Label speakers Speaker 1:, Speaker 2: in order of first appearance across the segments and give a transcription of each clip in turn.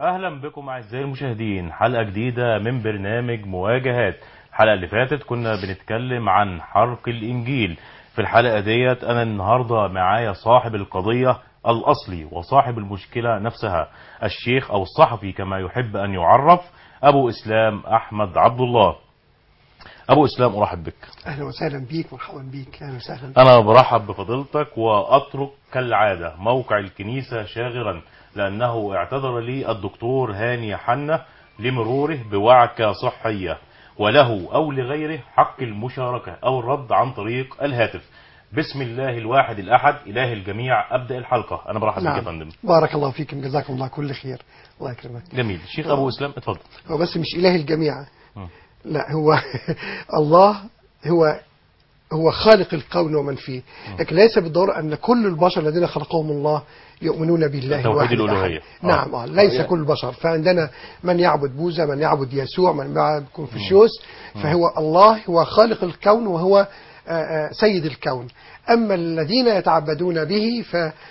Speaker 1: اهلا بكم اعزائي المشاهدين حلقه جديده من برنامج مواجهات الحلقه اللي فاتت كنا بنتكلم عن حرق الانجيل في الحلقه ديت انا النهارده معايا صاحب القضيه الاصلي وصاحب المشكله نفسها الشيخ او الصحفي كما يحب ان يعرف ابو اسلام احمد عبد الله ابو اسلام ارحب بك
Speaker 2: اهلا وسهلا بيك مرحبا بيك اهلا وسهلا
Speaker 1: انا برحب بفضيلتك واترك كالعاده موقع الكنيسه شاغرا لانه اعتذر لي الدكتور هاني حنة لمروره بوعكة صحية وله او لغيره حق المشاركة او الرد عن طريق الهاتف بسم الله الواحد الاحد اله الجميع ابدا الحلقة انا برحب بك يا
Speaker 2: نعم
Speaker 1: فندم
Speaker 2: بارك الله فيكم جزاكم الله كل خير الله يكرمك
Speaker 1: جميل الشيخ ابو اسلام اتفضل
Speaker 2: هو بس مش اله الجميع
Speaker 1: مم.
Speaker 2: لا هو الله هو هو خالق الكون ومن فيه لكن ليس بالضرورة أن كل البشر الذين خلقهم الله يؤمنون بالله
Speaker 1: توحيد
Speaker 2: الواحد
Speaker 1: الألوهية.
Speaker 2: الأحد. نعم آه. ليس
Speaker 1: يعني-
Speaker 2: كل البشر فعندنا من يعبد بوذا من يعبد يسوع من يعبد كونفوشيوس فهو الله هو خالق الكون وهو آه، آه، سيد الكون أما الذين يتعبدون به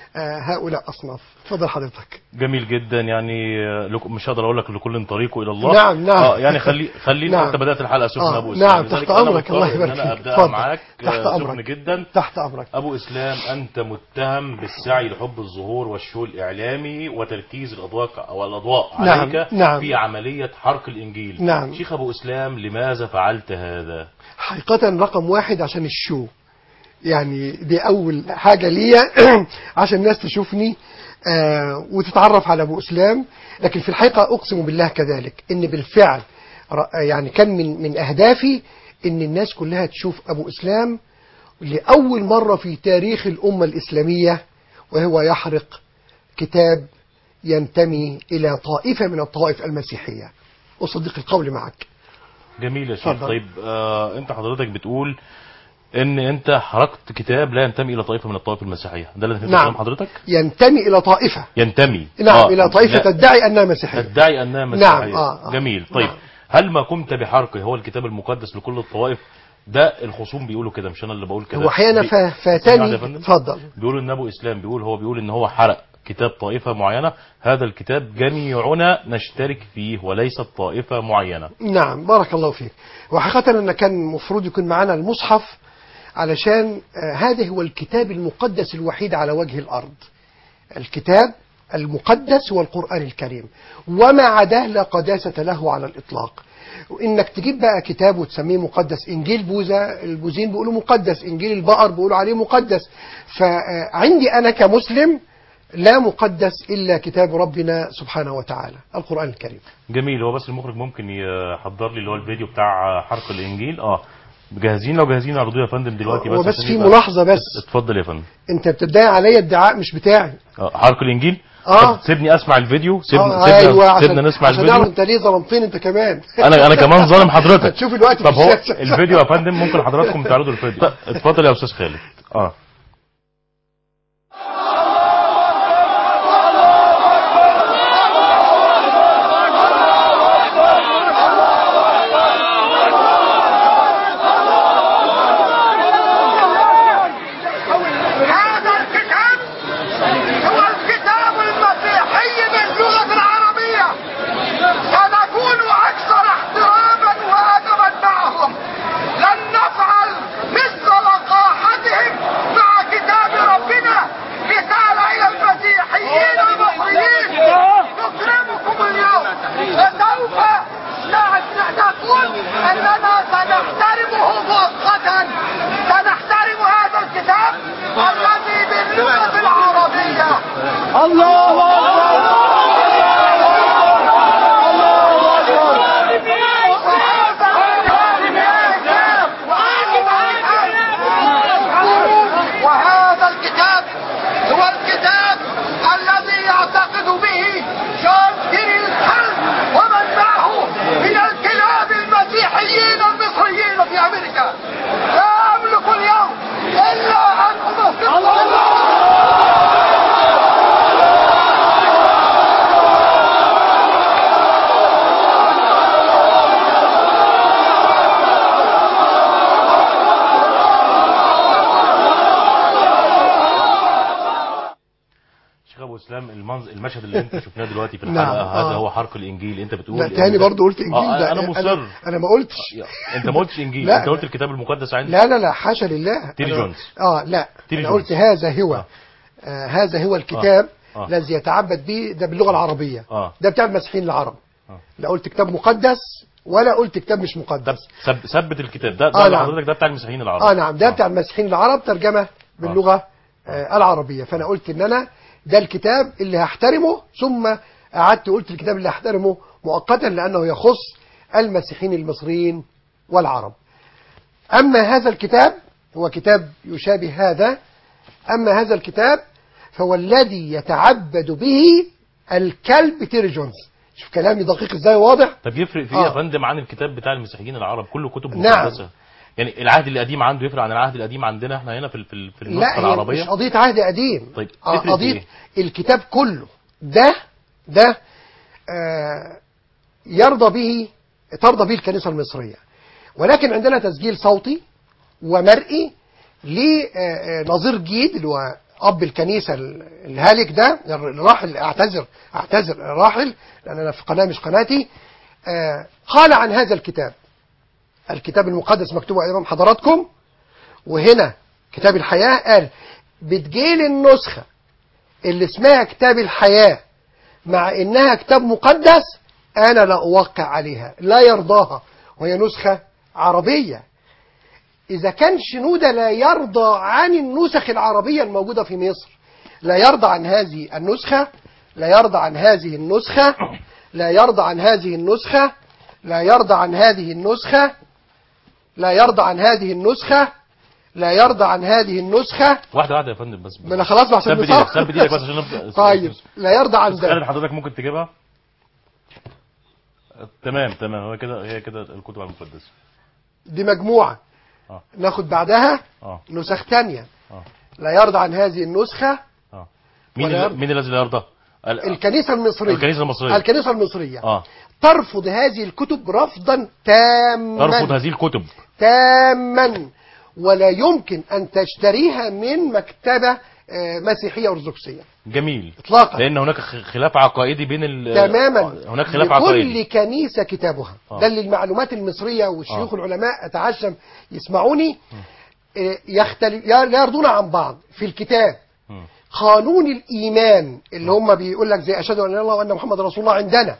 Speaker 2: فهؤلاء أصناف تفضل حضرتك
Speaker 1: جميل جدا يعني آه، لك- مش هقدر اقول لك لكل طريقه الى الله
Speaker 2: نعم، نعم.
Speaker 1: اه يعني خلي خلينا
Speaker 2: نعم.
Speaker 1: انت بدات الحلقه سخنه
Speaker 2: آه،
Speaker 1: ابو اسلام
Speaker 2: نعم،
Speaker 1: لذلك
Speaker 2: تحت
Speaker 1: أنا
Speaker 2: أمرك،
Speaker 1: مضطر
Speaker 2: الله
Speaker 1: إن
Speaker 2: يبارك
Speaker 1: انا
Speaker 2: فيك.
Speaker 1: ابداها
Speaker 2: اتفضل.
Speaker 1: معاك
Speaker 2: تحت
Speaker 1: آه، سخن
Speaker 2: أمرك.
Speaker 1: جدا
Speaker 2: تحت أمرك
Speaker 1: ابو اسلام انت متهم بالسعي لحب الظهور والشو الاعلامي وتركيز الاضواء او الاضواء
Speaker 2: نعم،
Speaker 1: عليك
Speaker 2: نعم.
Speaker 1: في عمليه حرق الانجيل
Speaker 2: نعم.
Speaker 1: شيخ ابو اسلام لماذا فعلت هذا
Speaker 2: حقيقة رقم واحد عشان الشو يعني دي أول حاجة ليا عشان الناس تشوفني آه وتتعرف على أبو إسلام لكن في الحقيقة أقسم بالله كذلك إن بالفعل ر- يعني كان من من أهدافي إن الناس كلها تشوف أبو إسلام لأول مرة في تاريخ الأمة الإسلامية وهو يحرق كتاب ينتمي إلى طائفة من الطوائف المسيحية أصدق القول معك
Speaker 1: جميل يا شيخ
Speaker 2: اتفضل.
Speaker 1: طيب آه انت حضرتك بتقول ان انت حرقت كتاب لا ينتمي الى طائفه من الطوائف المسيحيه ده اللي فهمته
Speaker 2: نعم.
Speaker 1: كلام حضرتك
Speaker 2: ينتمي إلى طائفة
Speaker 1: ينتمي
Speaker 2: نعم
Speaker 1: آه،
Speaker 2: إلى طائفة
Speaker 1: لا-
Speaker 2: تدعي أنها مسيحية
Speaker 1: تدعي انها مسيحيه
Speaker 2: نعم، آه، آه.
Speaker 1: جميل طيب
Speaker 2: نعم.
Speaker 1: هل ما قمت بحرقه هو الكتاب المقدس لكل الطوائف ده الخصوم بيقولوا كده مش انا اللي بقول كده
Speaker 2: هو أحيانا
Speaker 1: بي-
Speaker 2: فا-
Speaker 1: اسمعني
Speaker 2: فاتني
Speaker 1: يا فندم.
Speaker 2: اتفضل
Speaker 1: بيقولوا ان ابو اسلام بيقول هو بيقول ان هو حرق كتاب طائفه معينه هذا الكتاب جميعنا نشترك فيه وليست طائفه معينه
Speaker 2: نعم بارك الله فيك وحقيقة أن كان المفروض يكون معنا المصحف علشان آه، هذا هو الكتاب المقدس الوحيد على وجه الأرض الكتاب المقدس هو القرآن الكريم وما عداه لا قداسة له على الإطلاق وإنك تجيب بقى كتاب وتسميه مقدس إنجيل بوذا البوذيين بيقولوا مقدس إنجيل البقر بيقولوا عليه مقدس فعندي أنا كمسلم لا مقدس إلا كتاب ربنا سبحانه وتعالى القرآن الكريم
Speaker 1: جميل هو بس المخرج ممكن يحضر لي اللي هو الفيديو بتاع حرق الانجيل اه جاهزين لو جاهزين اعرضوه يا فندم دلوقتي بس
Speaker 2: هو بس
Speaker 1: عشان
Speaker 2: في
Speaker 1: يبقى-
Speaker 2: ملاحظة بس
Speaker 1: اتفضل يا فندم
Speaker 2: انت بتدعي عليا ادعاء مش بتاعي
Speaker 1: آه، حرق الانجيل
Speaker 2: آه.
Speaker 1: طب سيبني اسمع الفيديو سيبنا
Speaker 2: آه،
Speaker 1: سيبنا,
Speaker 2: ايوه عشان
Speaker 1: سيبنا نسمع
Speaker 2: عشان نعرف
Speaker 1: الفيديو
Speaker 2: انت ليه ظلمتني انت كمان
Speaker 1: انا انا كمان ظالم حضرتك
Speaker 2: هتشوف الوقت في
Speaker 1: طب هو
Speaker 2: الشاشة.
Speaker 1: الفيديو يا فندم ممكن حضراتكم تعرضوا الفيديو طب، اتفضل يا استاذ خالد اه
Speaker 3: هذا الكتاب هو الكتاب المسيحي باللغة العربية سنكون أكثر احتراما وأدبا معهم لن نفعل مثل وقاحتهم
Speaker 1: اسلام المنظ... المشهد اللي انت شفناه دلوقتي في
Speaker 2: نعم،
Speaker 1: الحلقه
Speaker 2: آه.
Speaker 1: هذا هو حرق الانجيل انت بتقول
Speaker 2: لا
Speaker 1: إن
Speaker 2: تاني
Speaker 1: ده-
Speaker 2: برضه قلت انجيل
Speaker 1: آه
Speaker 2: ده
Speaker 1: انا مصر
Speaker 2: انا, أنا ما قلتش
Speaker 1: يا- انت ما قلتش انجيل
Speaker 2: لا.
Speaker 1: انت قلت الكتاب المقدس عندي
Speaker 2: لا لا لا حاشا لله
Speaker 1: تيري
Speaker 2: أنا-
Speaker 1: جونز.
Speaker 2: اه لا
Speaker 1: تيري
Speaker 2: انا
Speaker 1: جونز.
Speaker 2: قلت هذا هو
Speaker 1: آه.
Speaker 2: آه هذا هو الكتاب
Speaker 1: آه.
Speaker 2: الذي يتعبد به ده باللغه العربيه
Speaker 1: آه.
Speaker 2: ده بتاع المسيحيين العرب
Speaker 1: آه.
Speaker 2: لا قلت كتاب مقدس ولا قلت كتاب مش
Speaker 1: طب
Speaker 2: مقدس
Speaker 1: سب... ثبت الكتاب ده
Speaker 2: آه،
Speaker 1: ده اللي
Speaker 2: نعم.
Speaker 1: حضرتك ده بتاع المسيحيين العرب
Speaker 2: اه نعم ده بتاع المسيحيين العرب ترجمه باللغه آه العربيه فانا قلت ان انا ده الكتاب اللي هحترمه ثم قعدت قلت الكتاب اللي هحترمه مؤقتا لانه يخص المسيحيين المصريين والعرب اما هذا الكتاب هو كتاب يشابه هذا اما هذا الكتاب فهو الذي يتعبد به الكلب تيرجونز شوف كلامي دقيق ازاي واضح
Speaker 1: طب يفرق في ايه يا
Speaker 2: آه.
Speaker 1: فندم عن الكتاب بتاع المسيحيين العرب كله كتب
Speaker 2: نعم.
Speaker 1: مقدسه يعني العهد القديم عنده يفرق عن العهد القديم عندنا احنا هنا في ال- في ال- في النسخه
Speaker 2: لا هي
Speaker 1: العربيه
Speaker 2: مش قضية عهد قديم
Speaker 1: طيب،
Speaker 2: آه،
Speaker 1: تفرق في
Speaker 2: قضية الكتاب كله ده ده آه يرضى به ترضى به الكنيسة المصرية ولكن عندنا تسجيل صوتي ومرئي لنظير جيد اللي هو أب الكنيسة ال- الهالك ده الراحل أعتذر أعتذر الراحل لأن أنا في قناة مش قناتي آه قال عن هذا الكتاب الكتاب المقدس مكتوب أمام حضراتكم وهنا كتاب الحياة قال بتجيل النسخة اللي اسمها كتاب الحياة مع انها كتاب مقدس انا لا اوقع عليها لا يرضاها وهي نسخة عربية اذا كان شنودة لا يرضى عن النسخ العربية الموجودة في مصر لا يرضى عن هذه النسخة لا يرضى عن هذه النسخة لا يرضى عن هذه النسخة لا يرضى عن هذه النسخة لا يرضى عن هذه النسخة لا يرضى عن هذه النسخة
Speaker 1: واحده واحده يا فندم بس
Speaker 2: ما انا خلاص بقى عشان
Speaker 1: ثبت
Speaker 2: نصرف.
Speaker 1: ايدك ثبت ايدك بس عشان نبدا
Speaker 2: طيب لا يرضى عن
Speaker 1: بس خالد
Speaker 2: ده
Speaker 1: حضرتك ممكن تجيبها تمام تمام هو كده هي كده الكتب المقدسه
Speaker 2: دي مجموعة
Speaker 1: اه
Speaker 2: ناخد بعدها
Speaker 1: اه
Speaker 2: نسخ تانية
Speaker 1: اه
Speaker 2: لا يرضى عن هذه النسخة
Speaker 1: اه مين
Speaker 2: ولا
Speaker 1: اللي
Speaker 2: يرضى.
Speaker 1: مين الذي لا يرضى ال-
Speaker 2: الكنيسة المصرية
Speaker 1: الكنيسة المصرية.
Speaker 2: الكنيسة المصرية
Speaker 1: اه
Speaker 2: ترفض هذه الكتب رفضا تاما
Speaker 1: ترفض هذه الكتب
Speaker 2: تاما ولا يمكن أن تشتريها من مكتبة آه، مسيحية أرثوذكسية
Speaker 1: جميل
Speaker 2: إطلاقا
Speaker 1: لان هناك خ- خلاف عقائدي بين ال
Speaker 2: تماما
Speaker 1: هناك خلاف
Speaker 2: لكل
Speaker 1: عقائدي
Speaker 2: كنيسة كتابها
Speaker 1: آه.
Speaker 2: ده اللي المعلومات المصرية والشيوخ
Speaker 1: آه.
Speaker 2: العلماء أتعشم يسمعوني آه، يختلف لا لا يرضون عن بعض في الكتاب
Speaker 1: مم.
Speaker 2: قانون الإيمان اللي هم بيقول لك زي أشهد أن لا إله إلا الله وأن محمد رسول الله عندنا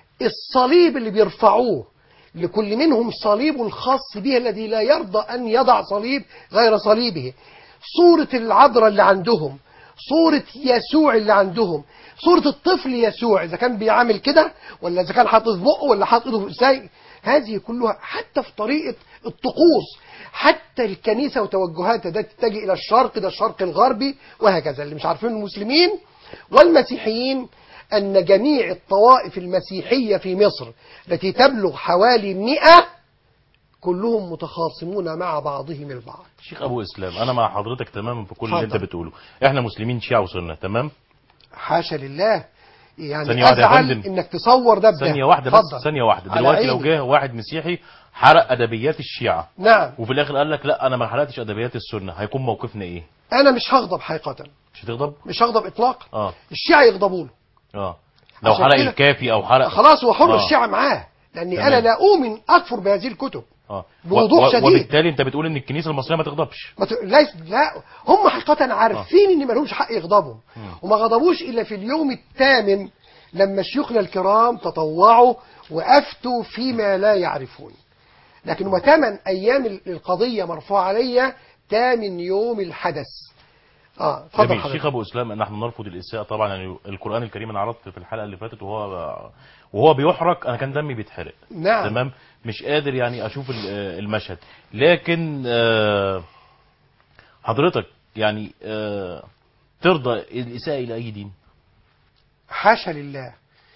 Speaker 2: الصليب اللي بيرفعوه لكل منهم صليب خاص به الذي لا يرضى أن يضع صليب غير صليبه صورة العذراء اللي عندهم صورة يسوع اللي عندهم صورة الطفل يسوع إذا كان بيعمل كده ولا إذا كان حاطط في بقه ولا حاطط ايده في ازاي هذه كلها حتى في طريقة الطقوس حتى الكنيسة وتوجهاتها ده تتجه إلى الشرق ده الشرق الغربي وهكذا اللي مش عارفين المسلمين والمسيحيين أن جميع الطوائف المسيحية في مصر التي تبلغ حوالي مئة كلهم متخاصمون مع بعضهم البعض
Speaker 1: شيخ ابو اسلام انا مع حضرتك تماما في كل اللي انت
Speaker 2: اتفضل.
Speaker 1: بتقوله احنا مسلمين شيعة وسنة تمام
Speaker 2: حاشا لله يعني
Speaker 1: ثانية واحدة يا
Speaker 2: أزعل
Speaker 1: فندم.
Speaker 2: إنك تصور ده بده
Speaker 1: ثانية واحدة
Speaker 2: اتفضل.
Speaker 1: بس ثانية واحدة
Speaker 2: على
Speaker 1: دلوقتي لو
Speaker 2: عيني.
Speaker 1: جه واحد مسيحي حرق ادبيات الشيعة
Speaker 2: نعم
Speaker 1: وفي الاخر قال لك لا انا ما حرقتش ادبيات السنة هيكون موقفنا ايه
Speaker 2: أنا مش هغضب حقيقة
Speaker 1: مش هتغضب
Speaker 2: مش هغضب إطلاقا
Speaker 1: اه
Speaker 2: الشيعة يغضبوا له
Speaker 1: اه لو
Speaker 2: عشان
Speaker 1: حرق
Speaker 2: كده-
Speaker 1: الكافي او حرق
Speaker 2: خلاص هو حر
Speaker 1: آه.
Speaker 2: الشيعة معاه لأني
Speaker 1: تمام.
Speaker 2: أنا لا أؤمن أكفر بهذه الكتب
Speaker 1: اه
Speaker 2: بوضوح
Speaker 1: و- و-
Speaker 2: شديد.
Speaker 1: وبالتالي انت بتقول ان الكنيسة المصرية ما تغضبش
Speaker 2: ما ت... ليس لا هم حقيقة عارفين ان ما لهمش حق يغضبوا وما غضبوش الا في اليوم الثامن لما شيوخنا الكرام تطوعوا وافتوا فيما لا يعرفون لكن هم ثمان ايام ال- القضية مرفوعة عليا ثامن يوم الحدث اه اتفضل
Speaker 1: جميل شيخ
Speaker 2: حضرتك
Speaker 1: ابو اسلام نحن نرفض الاساءه طبعا يعني القران الكريم انا عرضت في الحلقه اللي فاتت وهو وهو بيحرق انا كان دمي بيتحرق
Speaker 2: نعم
Speaker 1: تمام مش قادر يعني اشوف ال- آه، المشهد لكن آه، حضرتك يعني آه، ترضى الاساءه الى اي دين
Speaker 2: حاشا لله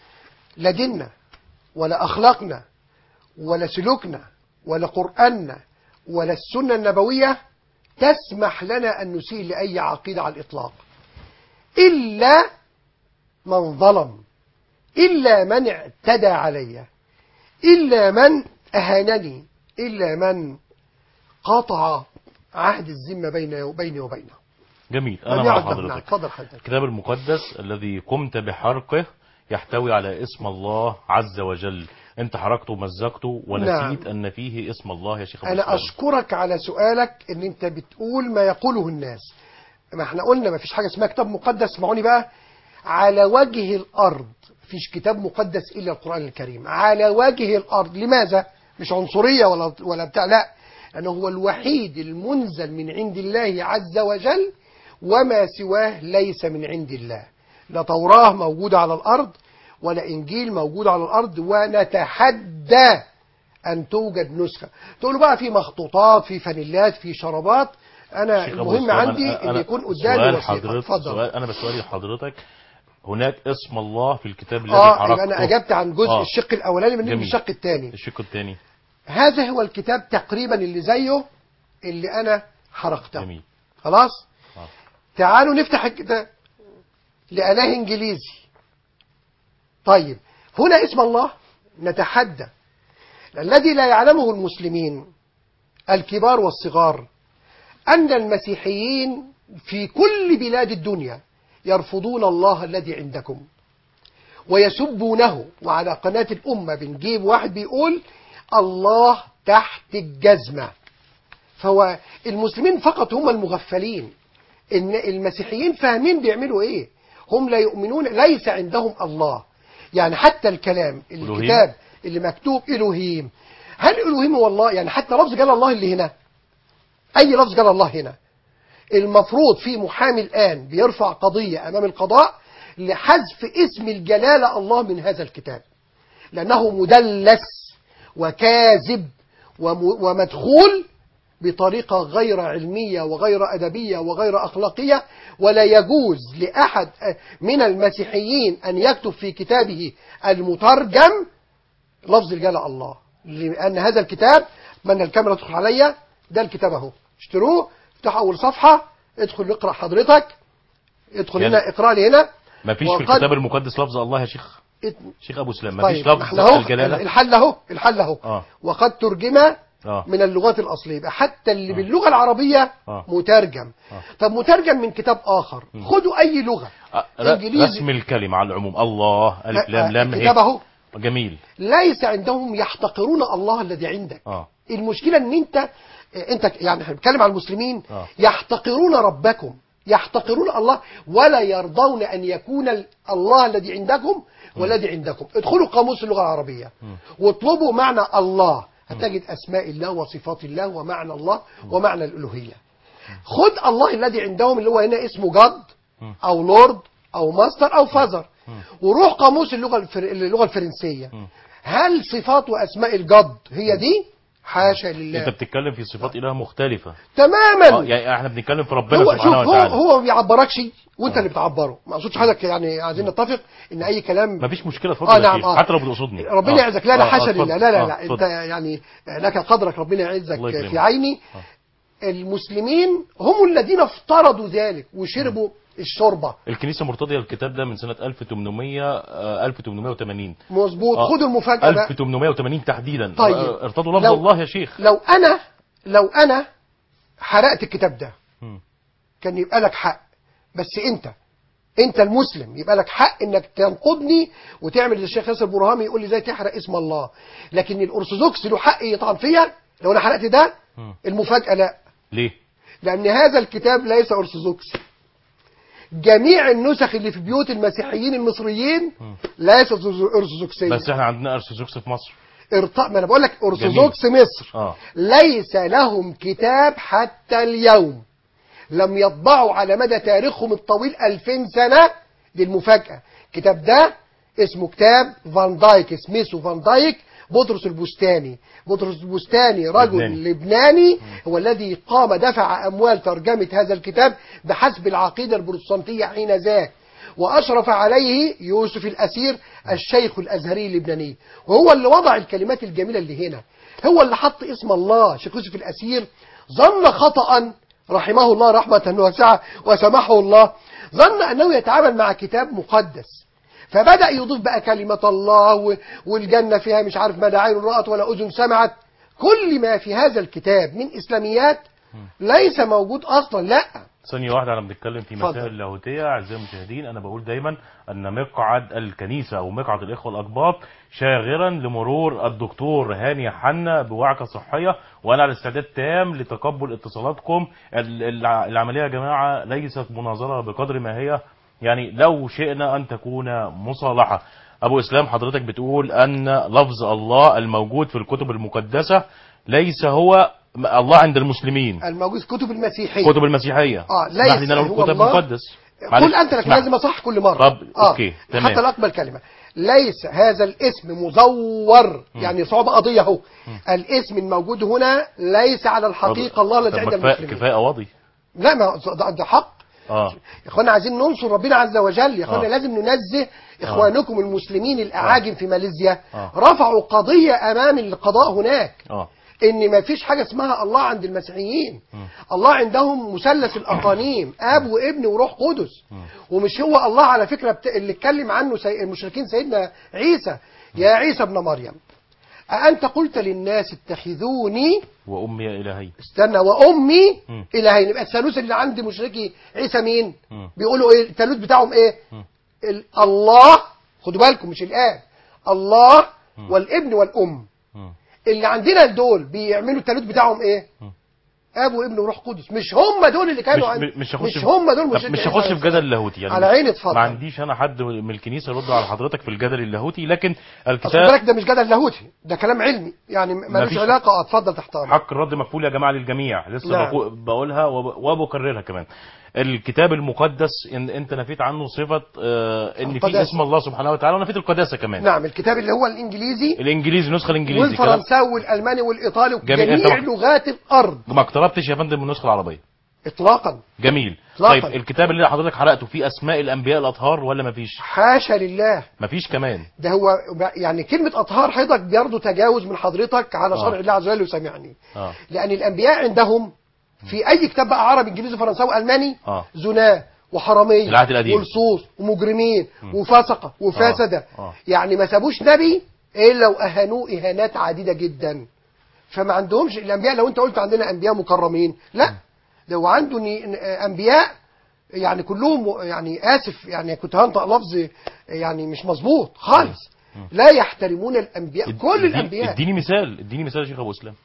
Speaker 2: لا ديننا ولا أخلاقنا ولا سلوكنا ولا قرآننا ولا السنة النبوية تسمح لنا أن نسيء لأي عقيدة على الإطلاق إلا من ظلم إلا من اعتدى علي إلا من أهانني إلا من قطع عهد الذمة بين بيني وبينه
Speaker 1: جميل
Speaker 2: لم
Speaker 1: انا مع
Speaker 2: يعد نعم
Speaker 1: حضرتك
Speaker 2: اتفضل حضرتك
Speaker 1: الكتاب المقدس الذي قمت بحرقه يحتوي على اسم الله عز وجل انت حرقته ومزقته ونسيت ان فيه اسم الله يا شيخ أبو
Speaker 2: انا
Speaker 1: إسلام.
Speaker 2: اشكرك على سؤالك ان انت بتقول ما يقوله الناس ما احنا قلنا ما فيش حاجه اسمها كتاب مقدس اسمعوني بقى على وجه الارض فيش كتاب مقدس الا القران الكريم على وجه الارض لماذا مش عنصريه ولا ولا بتاع لا لانه هو الوحيد المنزل من عند الله عز وجل وما سواه ليس من عند الله لا توراه موجوده على الارض ولا انجيل موجود على الارض ونتحدى ان توجد نسخه تقولوا بقى في مخطوطات في فانيلات في شرابات انا
Speaker 1: شيخ أبو
Speaker 2: المهم
Speaker 1: إسلام،
Speaker 2: عندي
Speaker 1: أنا-
Speaker 2: ان
Speaker 1: أنا
Speaker 2: يكون قدامي
Speaker 1: سؤال
Speaker 2: وثيقه
Speaker 1: حضرتك
Speaker 2: اتفضل
Speaker 1: سؤال انا بسؤالي لحضرتك هناك اسم الله في الكتاب الذي
Speaker 2: اه
Speaker 1: حرقته
Speaker 2: يبقى انا اجبت عن جزء
Speaker 1: آه.
Speaker 2: الشق الاولاني من
Speaker 1: جميل.
Speaker 2: الشق الثاني
Speaker 1: الشق الثاني
Speaker 2: هذا هو الكتاب تقريبا اللي زيه اللي انا حرقته
Speaker 1: جميل
Speaker 2: خلاص
Speaker 1: آه.
Speaker 2: تعالوا نفتح الكتاب لإله إنجليزي طيب هنا اسم الله نتحدى الذي لا يعلمه المسلمين الكبار والصغار أن المسيحيين في كل بلاد الدنيا يرفضون الله الذي عندكم ويسبونه وعلى قناة الأمة بنجيب واحد بيقول الله تحت الجزمة فهو المسلمين فقط هم المغفلين ان المسيحيين فاهمين بيعملوا ايه هم لا يؤمنون ليس عندهم الله يعني حتى الكلام
Speaker 1: إلهيم.
Speaker 2: الكتاب اللي مكتوب الوهيم هل الوهيم هو الله يعني حتى لفظ قال الله اللي هنا اي لفظ قال الله هنا المفروض في محامي الان بيرفع قضية امام القضاء لحذف اسم الجلالة الله من هذا الكتاب لأنه مدلس وكاذب وم- ومدخول بطريقة غير علمية وغير أدبية وغير أخلاقية ولا يجوز لأحد من المسيحيين أن يكتب في كتابه المترجم لفظ الجلالة الله لأن هذا الكتاب من الكاميرا تدخل عليا ده الكتاب اهو اشتروه افتحوا أول صفحة ادخل اقرأ حضرتك ادخل
Speaker 1: يعني
Speaker 2: هنا اقرأ لي هنا
Speaker 1: ما فيش في
Speaker 2: وقد-
Speaker 1: الكتاب المقدس لفظ الله يا شيخ
Speaker 2: ات-
Speaker 1: شيخ ابو سلام ما فيش
Speaker 2: طيب
Speaker 1: لفظ
Speaker 2: احنا اهو
Speaker 1: الجلاله
Speaker 2: الحل اهو الحل اهو
Speaker 1: اه
Speaker 2: وقد ترجم
Speaker 1: اه
Speaker 2: من اللغات الأصلية يبقى حتى اللي
Speaker 1: آه.
Speaker 2: باللغة العربية
Speaker 1: آه.
Speaker 2: مترجم
Speaker 1: آه.
Speaker 2: طب مترجم من كتاب آخر
Speaker 1: مم.
Speaker 2: خدوا أي لغة
Speaker 1: آه، ر-
Speaker 2: إنجليزي.
Speaker 1: رسم الكلمه على العموم الله الف
Speaker 2: آه،
Speaker 1: لام لام
Speaker 2: الكتاب
Speaker 1: هي
Speaker 2: أهو
Speaker 1: جميل
Speaker 2: ليس عندهم يحتقرون الله الذي عندك
Speaker 1: اه
Speaker 2: المشكلة ان انت انت يعني احنا بنتكلم على المسلمين
Speaker 1: آه.
Speaker 2: يحتقرون ربكم يحتقرون الله ولا يرضون ان يكون ال- الله الذي عندكم والذي عندكم ادخلوا قاموس اللغة العربية
Speaker 1: مم.
Speaker 2: واطلبوا معنى الله هتجد اسماء الله وصفات الله ومعنى الله ومعنى الالوهية خد الله الذي عندهم اللي هو هنا اسمه جاد
Speaker 1: مم.
Speaker 2: او لورد او ماستر او فازر
Speaker 1: مم.
Speaker 2: وروح قاموس اللغة الفر... اللغة الفرنسية
Speaker 1: مم.
Speaker 2: هل صفات واسماء الجد هي دي حاشا لله
Speaker 1: انت بتتكلم في صفات اله مختلفه اه
Speaker 2: تماما
Speaker 1: يعني احنا بنتكلم في ربنا
Speaker 2: هو شوف
Speaker 1: سبحانه
Speaker 2: هو
Speaker 1: وتعالى
Speaker 2: هو ما بيعبركش وانت
Speaker 1: آه.
Speaker 2: اللي بتعبره ما اقصدش حضرتك يعني عايزين نتفق ان اي كلام
Speaker 1: ما فيش مشكله
Speaker 2: اه
Speaker 1: اتفضل يا
Speaker 2: نعم
Speaker 1: شيخ
Speaker 2: اه
Speaker 1: حتى لو بتقصدني
Speaker 2: ربنا
Speaker 1: آه.
Speaker 2: يعزك لا لا
Speaker 1: آه، آه،
Speaker 2: حاشا
Speaker 1: اتفضل.
Speaker 2: لله لا لا
Speaker 1: آه،
Speaker 2: لا انت
Speaker 1: اتفضل.
Speaker 2: يعني لك قدرك ربنا يعزك
Speaker 1: الله يكرمك.
Speaker 2: في عيني
Speaker 1: آه.
Speaker 2: المسلمين هم الذين افترضوا ذلك وشربوا الشوربه
Speaker 1: الكنيسه مرتضيه الكتاب ده من سنه 1800 آه، 1880
Speaker 2: مظبوط
Speaker 1: آه.
Speaker 2: خدوا المفاجاه بقى
Speaker 1: 1880 تحديدا
Speaker 2: طيب.
Speaker 1: آه، ارتضوا لفظ
Speaker 2: لو-
Speaker 1: الله يا شيخ
Speaker 2: لو انا لو انا حرقت الكتاب ده
Speaker 1: مم.
Speaker 2: كان يبقى لك حق بس انت انت المسلم يبقى لك حق انك تنقضني وتعمل زي الشيخ ياسر برهامي يقول لي ازاي تحرق اسم الله لكن الارثوذكس له حق يطعن فيا لو انا حرقت ده
Speaker 1: مم.
Speaker 2: المفاجاه لا
Speaker 1: ليه
Speaker 2: لان هذا الكتاب ليس ارثوذكسي جميع النسخ اللي في بيوت المسيحيين المصريين
Speaker 1: مم.
Speaker 2: ليست ارثوذكسيه
Speaker 1: بس احنا عندنا ارثوذكس في مصر
Speaker 2: ارط... ما انا بقول لك ارثوذكس مصر
Speaker 1: اه
Speaker 2: ليس لهم كتاب حتى اليوم لم يطبعوا على مدى تاريخهم الطويل 2000 سنة دي المفاجأة الكتاب ده اسمه كتاب فان دايك اسمه فان دايك بطرس البستاني بطرس البستاني رجل
Speaker 1: لبناني.
Speaker 2: لبناني هو الذي قام دفع أموال ترجمة هذا الكتاب بحسب العقيدة البروتستانتية حين ذاك وأشرف عليه يوسف الأسير الشيخ الأزهري اللبناني وهو اللي وضع الكلمات الجميلة اللي هنا هو اللي حط اسم الله شيخ يوسف الأسير ظن خطأ رحمه الله رحمة واسعة وسمحه الله ظن أنه يتعامل مع كتاب مقدس فبدأ يضيف بقى كلمة الله و- والجنة فيها مش عارف ما لا عين رأت ولا أذن سمعت كل ما في هذا الكتاب من إسلاميات ليس موجود اصلا لا
Speaker 1: ثانية واحدة أنا بنتكلم في
Speaker 2: اتفضل.
Speaker 1: مسائل اللاهوتية أعزائي المشاهدين أنا بقول دايما أن مقعد الكنيسة أو مقعد الإخوة الأقباط شاغرا لمرور الدكتور هاني حنا بوعكة صحية وأنا على استعداد تام لتقبل اتصالاتكم ال- الع- العملية يا جماعة ليست مناظرة بقدر ما هي يعني لو شئنا أن تكون مصالحة أبو إسلام حضرتك بتقول أن لفظ الله الموجود في الكتب المقدسة ليس هو الله عند المسلمين
Speaker 2: الموجود في كتب المسيحيه
Speaker 1: كتب المسيحية
Speaker 2: اه
Speaker 1: اسمح لي ان
Speaker 2: ليس
Speaker 1: انا
Speaker 2: هو
Speaker 1: اقول كتاب
Speaker 2: الله
Speaker 1: مقدس
Speaker 2: قل انت لك
Speaker 1: اسمح.
Speaker 2: لازم اصح كل مره
Speaker 1: طب، أوكي، تمام.
Speaker 2: حتى لا اقبل كلمه ليس هذا الاسم مزور يعني صعوبه قضيه اهو الاسم الموجود هنا ليس على الحقيقه الله الذي
Speaker 1: طب
Speaker 2: عند
Speaker 1: ما كفايه
Speaker 2: المسلمين
Speaker 1: كفايه قواضي
Speaker 2: لا ما ده, ده حق
Speaker 1: اه
Speaker 2: يا اخوانا عايزين ننصر ربنا عز وجل يا اخوانا
Speaker 1: آه.
Speaker 2: لازم ننزه اخوانكم المسلمين الاعاجم في ماليزيا
Speaker 1: آه.
Speaker 2: رفعوا قضيه امام القضاء هناك
Speaker 1: اه
Speaker 2: ان ما فيش حاجه اسمها الله عند المسيحيين الله عندهم مثلث الاقانيم اب وابن وروح قدس ومش هو الله على فكره بت... اللي اتكلم عنه سي... المشركين سيدنا عيسى يا عيسى ابن مريم أأنت قلت للناس اتخذوني
Speaker 1: وامي الهي
Speaker 2: استنى وأمي
Speaker 1: مم.
Speaker 2: إلهين يبقى الثالوث اللي عند مشركي عيسى مين؟
Speaker 1: مم.
Speaker 2: بيقولوا إيه الثالوث بتاعهم إيه؟
Speaker 1: مم.
Speaker 2: ال... الله خدوا بالكم مش الآب الله والابن والأم
Speaker 1: مم.
Speaker 2: اللي عندنا دول بيعملوا الثالوث بتاعهم ايه؟
Speaker 1: مم.
Speaker 2: اب وابن وروح قدس مش هم دول اللي كانوا
Speaker 1: مش
Speaker 2: عند...
Speaker 1: مش هخش
Speaker 2: مش هم دول
Speaker 1: طب
Speaker 2: مشركي
Speaker 1: مش
Speaker 2: عيسى
Speaker 1: هخش
Speaker 2: عليه
Speaker 1: في جدل لاهوتي يعني
Speaker 2: على عيني اتفضل.
Speaker 1: ما عنديش انا حد من الكنيسه يرد على حضرتك في الجدل اللاهوتي لكن
Speaker 2: اصل
Speaker 1: الكتاب
Speaker 2: بالك ده مش جدل لاهوتي ده كلام علمي يعني ملوش
Speaker 1: مفيش-
Speaker 2: علاقه اه اتفضل تحت امرك
Speaker 1: حق الرد مكفول يا جماعه للجميع لسه
Speaker 2: نعم.
Speaker 1: بقو- بقولها وب- وبكررها كمان الكتاب المقدس ان انت نفيت عنه صفه آه ان في
Speaker 2: القداسة.
Speaker 1: اسم الله سبحانه وتعالى ونفيت القداسه كمان
Speaker 2: نعم الكتاب اللي هو الانجليزي
Speaker 1: الانجليزي النسخه الانجليزي كلام
Speaker 2: والفرنساوي والالماني والايطالي
Speaker 1: جميل. أنت
Speaker 2: وجميع
Speaker 1: ما-
Speaker 2: لغات الارض
Speaker 1: ما اقتربتش يا فندم من النسخه العربيه
Speaker 2: اطلاقا
Speaker 1: جميل
Speaker 2: إطلاقاً.
Speaker 1: طيب الكتاب اللي حضرتك حرقته فيه اسماء الانبياء الاطهار ولا مفيش
Speaker 2: حاشا لله
Speaker 1: مفيش كمان
Speaker 2: ده هو يعني كلمه اطهار حضرتك برضه تجاوز من حضرتك على
Speaker 1: آه.
Speaker 2: شرع الله عز وجل وسامعني
Speaker 1: اه
Speaker 2: لأن الأنبياء عندهم في أي كتاب بقى عربي إنجليزي فرنساوي ألماني
Speaker 1: آه.
Speaker 2: زناه وحرامية
Speaker 1: العهد القديم.
Speaker 2: ولصوص ومجرمين وفسقة وفاسدة
Speaker 1: آه. آه.
Speaker 2: يعني ما سابوش نبي إلا وأهانوه إهانات عديدة جدا فما عندهمش الأنبياء لو أنت قلت عندنا أنبياء مكرمين لا ده هو عنده ني- أنبياء يعني كلهم يعني آسف يعني كنت هنطق لفظ يعني مش مظبوط خالص لا يحترمون الأنبياء كل
Speaker 1: اديني-
Speaker 2: الأنبياء
Speaker 1: اديني مثال اديني مثال يا شيخ ابو اسلام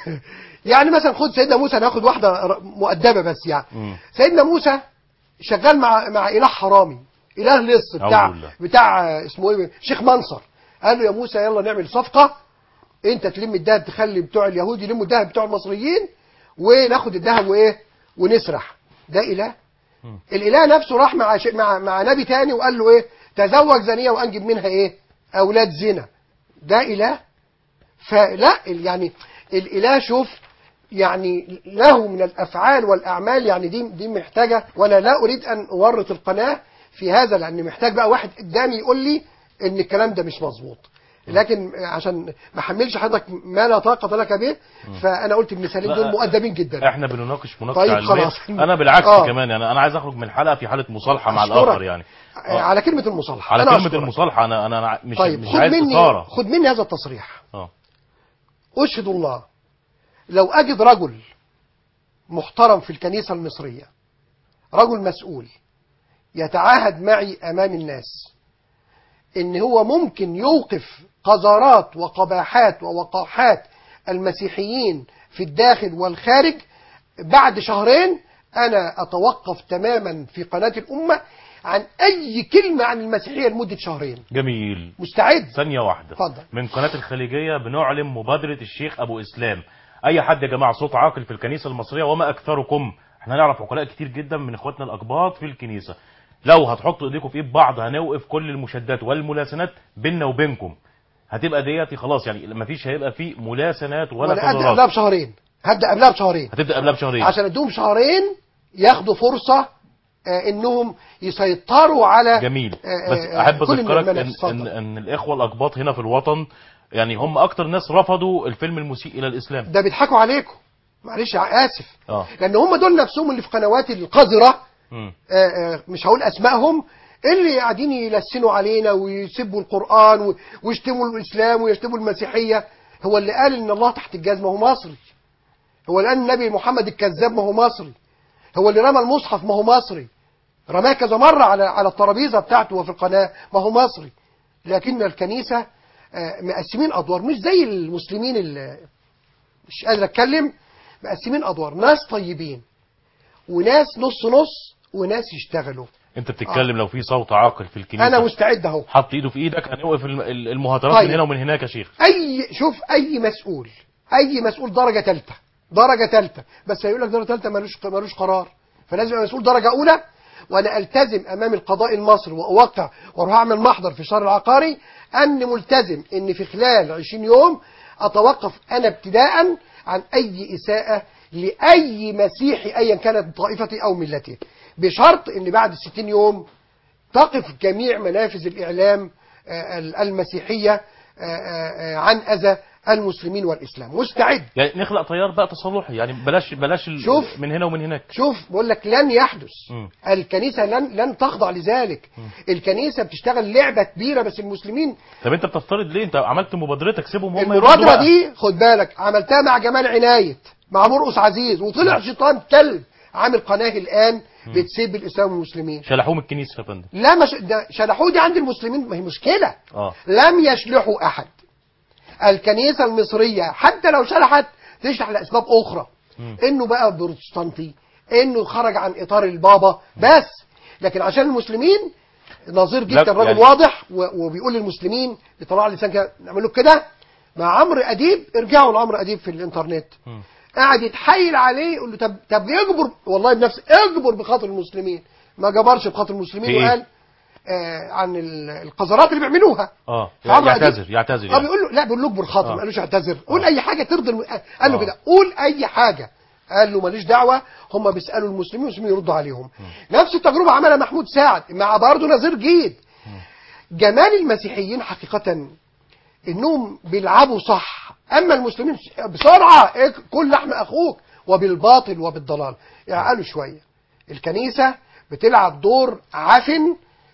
Speaker 2: يعني مثلا خد سيدنا موسى ناخد واحدة ر- مؤدبة بس يعني
Speaker 1: مم.
Speaker 2: سيدنا موسى شغال مع مع إله حرامي إله لص بتاع
Speaker 1: أعوذ بالله.
Speaker 2: بتاع آه، اسمه إيه شيخ منصر قال له يا موسى يلا نعمل صفقة أنت تلم الذهب تخلي بتوع اليهود يلموا الذهب بتوع المصريين وناخد الذهب وإيه ونسرح ده إله
Speaker 1: مم.
Speaker 2: الإله نفسه راح مع ش... مع مع نبي تاني وقال له إيه تزوج زانية وأنجب منها إيه أولاد زنا ده إله فلا ال- يعني الإله شوف يعني له من الأفعال والأعمال يعني دي دي محتاجة وأنا لا أريد أن أورط القناة في هذا لأن محتاج بقى واحد قدامي يقول لي إن الكلام ده مش مظبوط لكن عشان ما حملش حضرتك ما لا طاقة لك به فأنا قلت المثالين دول
Speaker 1: لا،
Speaker 2: مؤدبين جدا
Speaker 1: احنا بنناقش مناقشه
Speaker 2: طيب
Speaker 1: علميه
Speaker 2: خلاص.
Speaker 1: انا بالعكس
Speaker 2: آه.
Speaker 1: كمان يعني انا عايز اخرج من الحلقه في حاله مصالحه مع
Speaker 2: أشكرك.
Speaker 1: الاخر يعني آه.
Speaker 2: على كلمة المصالحة
Speaker 1: على
Speaker 2: أنا
Speaker 1: كلمه
Speaker 2: أشكرك.
Speaker 1: المصالحه انا انا أنا مش
Speaker 2: طيب
Speaker 1: مش
Speaker 2: خد
Speaker 1: عايز
Speaker 2: مني
Speaker 1: اثاره
Speaker 2: خد مني هذا التصريح
Speaker 1: اه
Speaker 2: أشهد الله لو أجد رجل محترم في الكنيسة المصرية رجل مسؤول يتعاهد معي أمام الناس إن هو ممكن يوقف قذارات وقباحات ووقاحات المسيحيين في الداخل والخارج بعد شهرين أنا أتوقف تماما في قناة الأمة عن أي كلمة عن المسيحية لمدة شهرين
Speaker 1: جميل
Speaker 2: مستعد
Speaker 1: ثانيه واحده
Speaker 2: اتفضل.
Speaker 1: من قناه الخليجيه بنعلن مبادره الشيخ ابو اسلام اي حد يا جماعه صوت عاقل في الكنيسه المصريه وما اكثركم احنا نعرف عقلاء كتير جدا من اخواتنا الاقباط في الكنيسه لو هتحطوا ايديكم في ايد بعض هنوقف كل المشادات والملاسنات بيننا وبينكم هتبقى دياتي خلاص يعني مفيش هيبقى في ملاسنات ولا
Speaker 2: وأنا أبدأ قبلها
Speaker 1: قرارات
Speaker 2: بشهرين هبدأ قبلها بشهرين
Speaker 1: هتبدا قبلها بشهرين
Speaker 2: عشان ادوهم شهرين ياخدوا فرصة آه، انهم يسيطروا على
Speaker 1: جميل
Speaker 2: آه،
Speaker 1: بس
Speaker 2: آه،
Speaker 1: احب
Speaker 2: كل
Speaker 1: اذكرك
Speaker 2: المنافس.
Speaker 1: ان,
Speaker 2: اتفضل.
Speaker 1: ان, ان الاخوه الاقباط هنا في الوطن يعني هم اكتر ناس رفضوا الفيلم المسيء الى الاسلام
Speaker 2: ده بيضحكوا عليكم معلش اسف
Speaker 1: اه
Speaker 2: لان هم دول نفسهم اللي في قنوات القذرة
Speaker 1: مم.
Speaker 2: آه، آه، مش هقول اسمائهم اللي قاعدين يلسنوا علينا ويسبوا القرآن و- ويشتموا الاسلام ويشتموا المسيحية هو اللي قال ان الله تحت الجزمة هو مصري هو الآن النبي محمد الكذاب ما هو مصري هو اللي رمى المصحف ما هو مصري رماه كذا مرة على على الترابيزة بتاعته وفي القناة ما هو مصري لكن الكنيسة آه، مقسمين أدوار مش زي المسلمين اللي مش قادر أتكلم مقسمين أدوار ناس طيبين وناس نص نص وناس يشتغلوا
Speaker 1: انت بتتكلم لو في صوت عاقل في الكنيسه
Speaker 2: أنا مستعد أهو
Speaker 1: حط ايده في ايدك هنوقف الم- ال- المهاترات
Speaker 2: طيب.
Speaker 1: من هنا ومن هناك يا شيخ
Speaker 2: اي شوف اي مسؤول اي مسؤول درجه ثالثه درجه ثالثه بس هيقول لك درجه ثالثه ملوش ملوش قرار فلازم يبقى مسؤول درجه اولى وانا التزم امام القضاء المصري واوقع واروح اعمل محضر في الشهر العقاري اني ملتزم ان في خلال 20 يوم اتوقف انا ابتداء عن اي اساءه لاي مسيحي ايا كانت طائفتي او ملتي بشرط ان بعد 60 يوم تقف جميع منافذ الإعلام آه، المسيحية آه، آه، آه، عن أذى المسلمين والإسلام مستعد
Speaker 1: يعني نخلق تيار بقى تصالحي يعني بلاش بلاش ال-
Speaker 2: شوف.
Speaker 1: من هنا ومن هناك
Speaker 2: شوف بقول لك لن يحدث
Speaker 1: مم.
Speaker 2: الكنيسة لن لن تخضع لذلك الكنيسة بتشتغل لعبة كبيرة بس المسلمين
Speaker 1: طب انت بتفترض ليه انت عملت مبادرتك سيبهم هم يردوا
Speaker 2: المبادرة
Speaker 1: بقى.
Speaker 2: دي خد بالك عملتها مع جمال عناية مع مرقس عزيز وطلع شيطان كلب عامل قناة الآن بتسيب الإسلام والمسلمين
Speaker 1: شلحوه من الكنيسه يا فندم
Speaker 2: لا مش ده شلحوه دي عند المسلمين ما هي مشكلة
Speaker 1: اه
Speaker 2: لم يشلحوا أحد الكنيسة المصرية حتى لو شلحت تشلح لأسباب أخرى
Speaker 1: مم.
Speaker 2: إنه بقى بروتستانتي إنه خرج عن إطار البابا بس لكن عشان المسلمين نظير
Speaker 1: لا،
Speaker 2: جدا راجل
Speaker 1: يعني-
Speaker 2: واضح و- وبيقول للمسلمين بيطلع لسان كده نعمل له كده مع عمرو أديب ارجعوا لعمرو أديب في الإنترنت
Speaker 1: مم.
Speaker 2: قاعد يتحايل عليه يقول له طب طب يجبر والله بنفسه اجبر بخاطر المسلمين ما جبرش بخاطر المسلمين
Speaker 1: في إيه؟
Speaker 2: وقال آه عن ال- القذرات اللي بيعملوها
Speaker 1: اه
Speaker 2: فعمرو أديب-
Speaker 1: يعتذر يعتذر
Speaker 2: اه
Speaker 1: يعني.
Speaker 2: بيقول له لا بيقول له اجبر خاطر
Speaker 1: آه.
Speaker 2: ما قالوش اعتذر قول
Speaker 1: آه.
Speaker 2: اي حاجه ترضي الم... قال له
Speaker 1: آه.
Speaker 2: كده قول اي حاجه قال له ماليش دعوه هم بيسالوا المسلمين والمسلمين يردوا عليهم نفس التجربه عملها محمود سعد مع برضه نظير جيد جمال المسيحيين حقيقه انهم بيلعبوا صح اما المسلمين بسرعه إيه، كل لحم اخوك وبالباطل وبالضلال يعقلوا شويه الكنيسه بتلعب دور عفن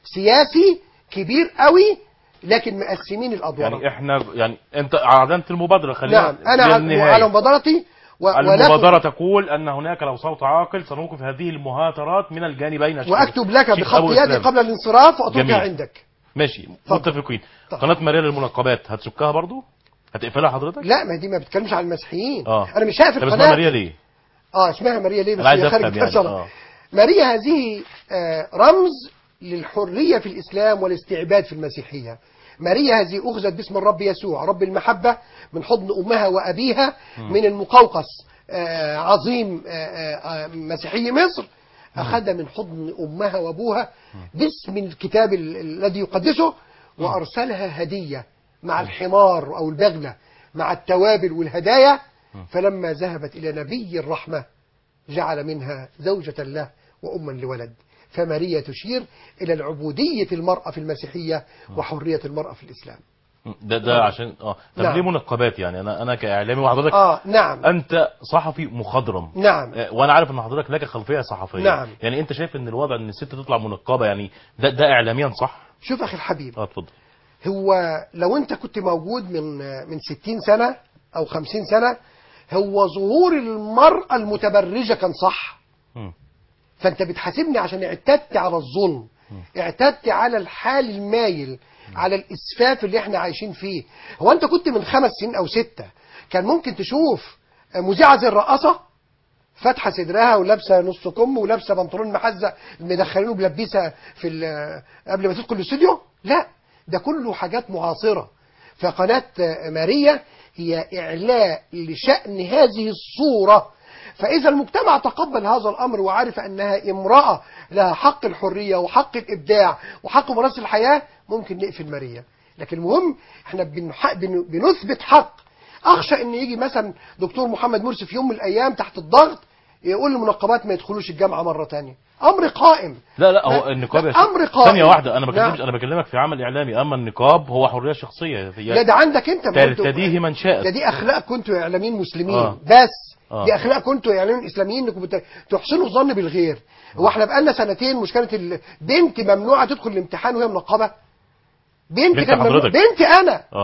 Speaker 2: سياسي كبير قوي لكن مقسمين الادوار
Speaker 1: يعني احنا يعني انت اعلنت المبادره خلينا
Speaker 2: نعم انا على-
Speaker 1: للنهاية.
Speaker 2: على مبادرتي و...
Speaker 1: المبادرة
Speaker 2: ولكن
Speaker 1: تقول أن هناك لو صوت عاقل سنوقف هذه المهاترات من الجانبين شيخ-
Speaker 2: واكتب لك
Speaker 1: شيخ
Speaker 2: بخط
Speaker 1: أبو
Speaker 2: يدي
Speaker 1: إسلام.
Speaker 2: قبل الانصراف واتركها
Speaker 1: جميل.
Speaker 2: عندك
Speaker 1: ماشي
Speaker 2: اتفضل.
Speaker 1: متفقين
Speaker 2: طب.
Speaker 1: قناة ماريا للمنقبات هتسكها برضو هتقفلها حضرتك
Speaker 2: لا ما دي ما بتتكلمش عن المسيحيين
Speaker 1: اه
Speaker 2: انا مش هقفل
Speaker 1: طب اسمها
Speaker 2: القناه
Speaker 1: ماريا ليه
Speaker 2: اه اسمها ماريا ليه بس
Speaker 1: أنا عايز
Speaker 2: هي خارج
Speaker 1: أفهم
Speaker 2: كتاب
Speaker 1: يعني،
Speaker 2: صلاة
Speaker 1: آه.
Speaker 2: ماريا هذه آه رمز للحرية في الإسلام والاستعباد في المسيحية ماريا هذه أخذت باسم الرب يسوع رب المحبة من حضن أمها وأبيها من المقوقس آه عظيم آه آه مسيحي مصر أخذ من حضن أمها وأبوها باسم الكتاب ال- الذي يقدسه وأرسلها هدية مع الحمار أو البغلة مع التوابل والهدايا فلما ذهبت إلى نبي الرحمة جعل منها زوجة له وأما لولد فماريا تشير إلى العبودية المرأة في المسيحية وحرية المرأة في الإسلام
Speaker 1: ده ده عشان اه طب
Speaker 2: نعم.
Speaker 1: ليه منقبات يعني انا انا كاعلامي وحضرتك
Speaker 2: آه نعم
Speaker 1: انت صحفي مخضرم
Speaker 2: نعم
Speaker 1: آه، وانا عارف ان حضرتك لك خلفيه صحفيه
Speaker 2: نعم.
Speaker 1: يعني انت شايف ان الوضع ان الست تطلع منقبه يعني ده ده اعلاميا صح
Speaker 2: شوف أخي الحبيب
Speaker 1: اه اتفضل
Speaker 2: هو لو أنت كنت موجود من من 60 سنة أو 50 سنة هو ظهور المرأة المتبرجة كان صح
Speaker 1: مم.
Speaker 2: فانت بتحاسبني عشان اعتدت على الظلم اعتدت على الحال المايل على الاسفاف اللي احنا عايشين فيه هو انت كنت من خمس سنين او ستة كان ممكن تشوف مذيعة زي الرقاصة فاتحه صدرها ولابسه نص كم ولابسه بنطلون محزق مدخلينه بلبسها في ال- قبل ما تدخل الاستوديو لا ده كله حاجات معاصره فقناه ماريا هي اعلاء لشان هذه الصوره فاذا المجتمع تقبل هذا الامر وعرف انها امراه لها حق الحريه وحق الابداع وحق ممارسه الحياه ممكن نقفل ماريا لكن المهم احنا بنح- بن- بنثبت حق اخشى ان يجي مثلا دكتور محمد مرسي في يوم من الايام تحت الضغط يقول للمنقبات ما يدخلوش الجامعه مره تانية امر قائم
Speaker 1: لا لا هو
Speaker 2: لا،
Speaker 1: النقاب
Speaker 2: لا،
Speaker 1: يا شيخ-
Speaker 2: أمر قائم.
Speaker 1: ثانية واحدة أنا بكلمش
Speaker 2: نعم.
Speaker 1: أنا بكلمك في عمل إعلامي أما النقاب هو حرية شخصية
Speaker 2: لا
Speaker 1: هي
Speaker 2: ده عندك انت ما انتوا-
Speaker 1: ترتديه من شاء
Speaker 2: ده دي اخلاق كنتوا اعلاميين مسلمين
Speaker 1: آه.
Speaker 2: بس
Speaker 1: آه.
Speaker 2: دي اخلاق كنتوا اعلاميين اسلاميين انكم بت- تحسنوا الظن بالغير هو احنا بقالنا سنتين مش كانت ال- بنت ممنوعه تدخل الامتحان وهي منقبه بنت,
Speaker 1: بنت
Speaker 2: كان ممنوع-
Speaker 1: حضرتك.
Speaker 2: بنت انا
Speaker 1: اه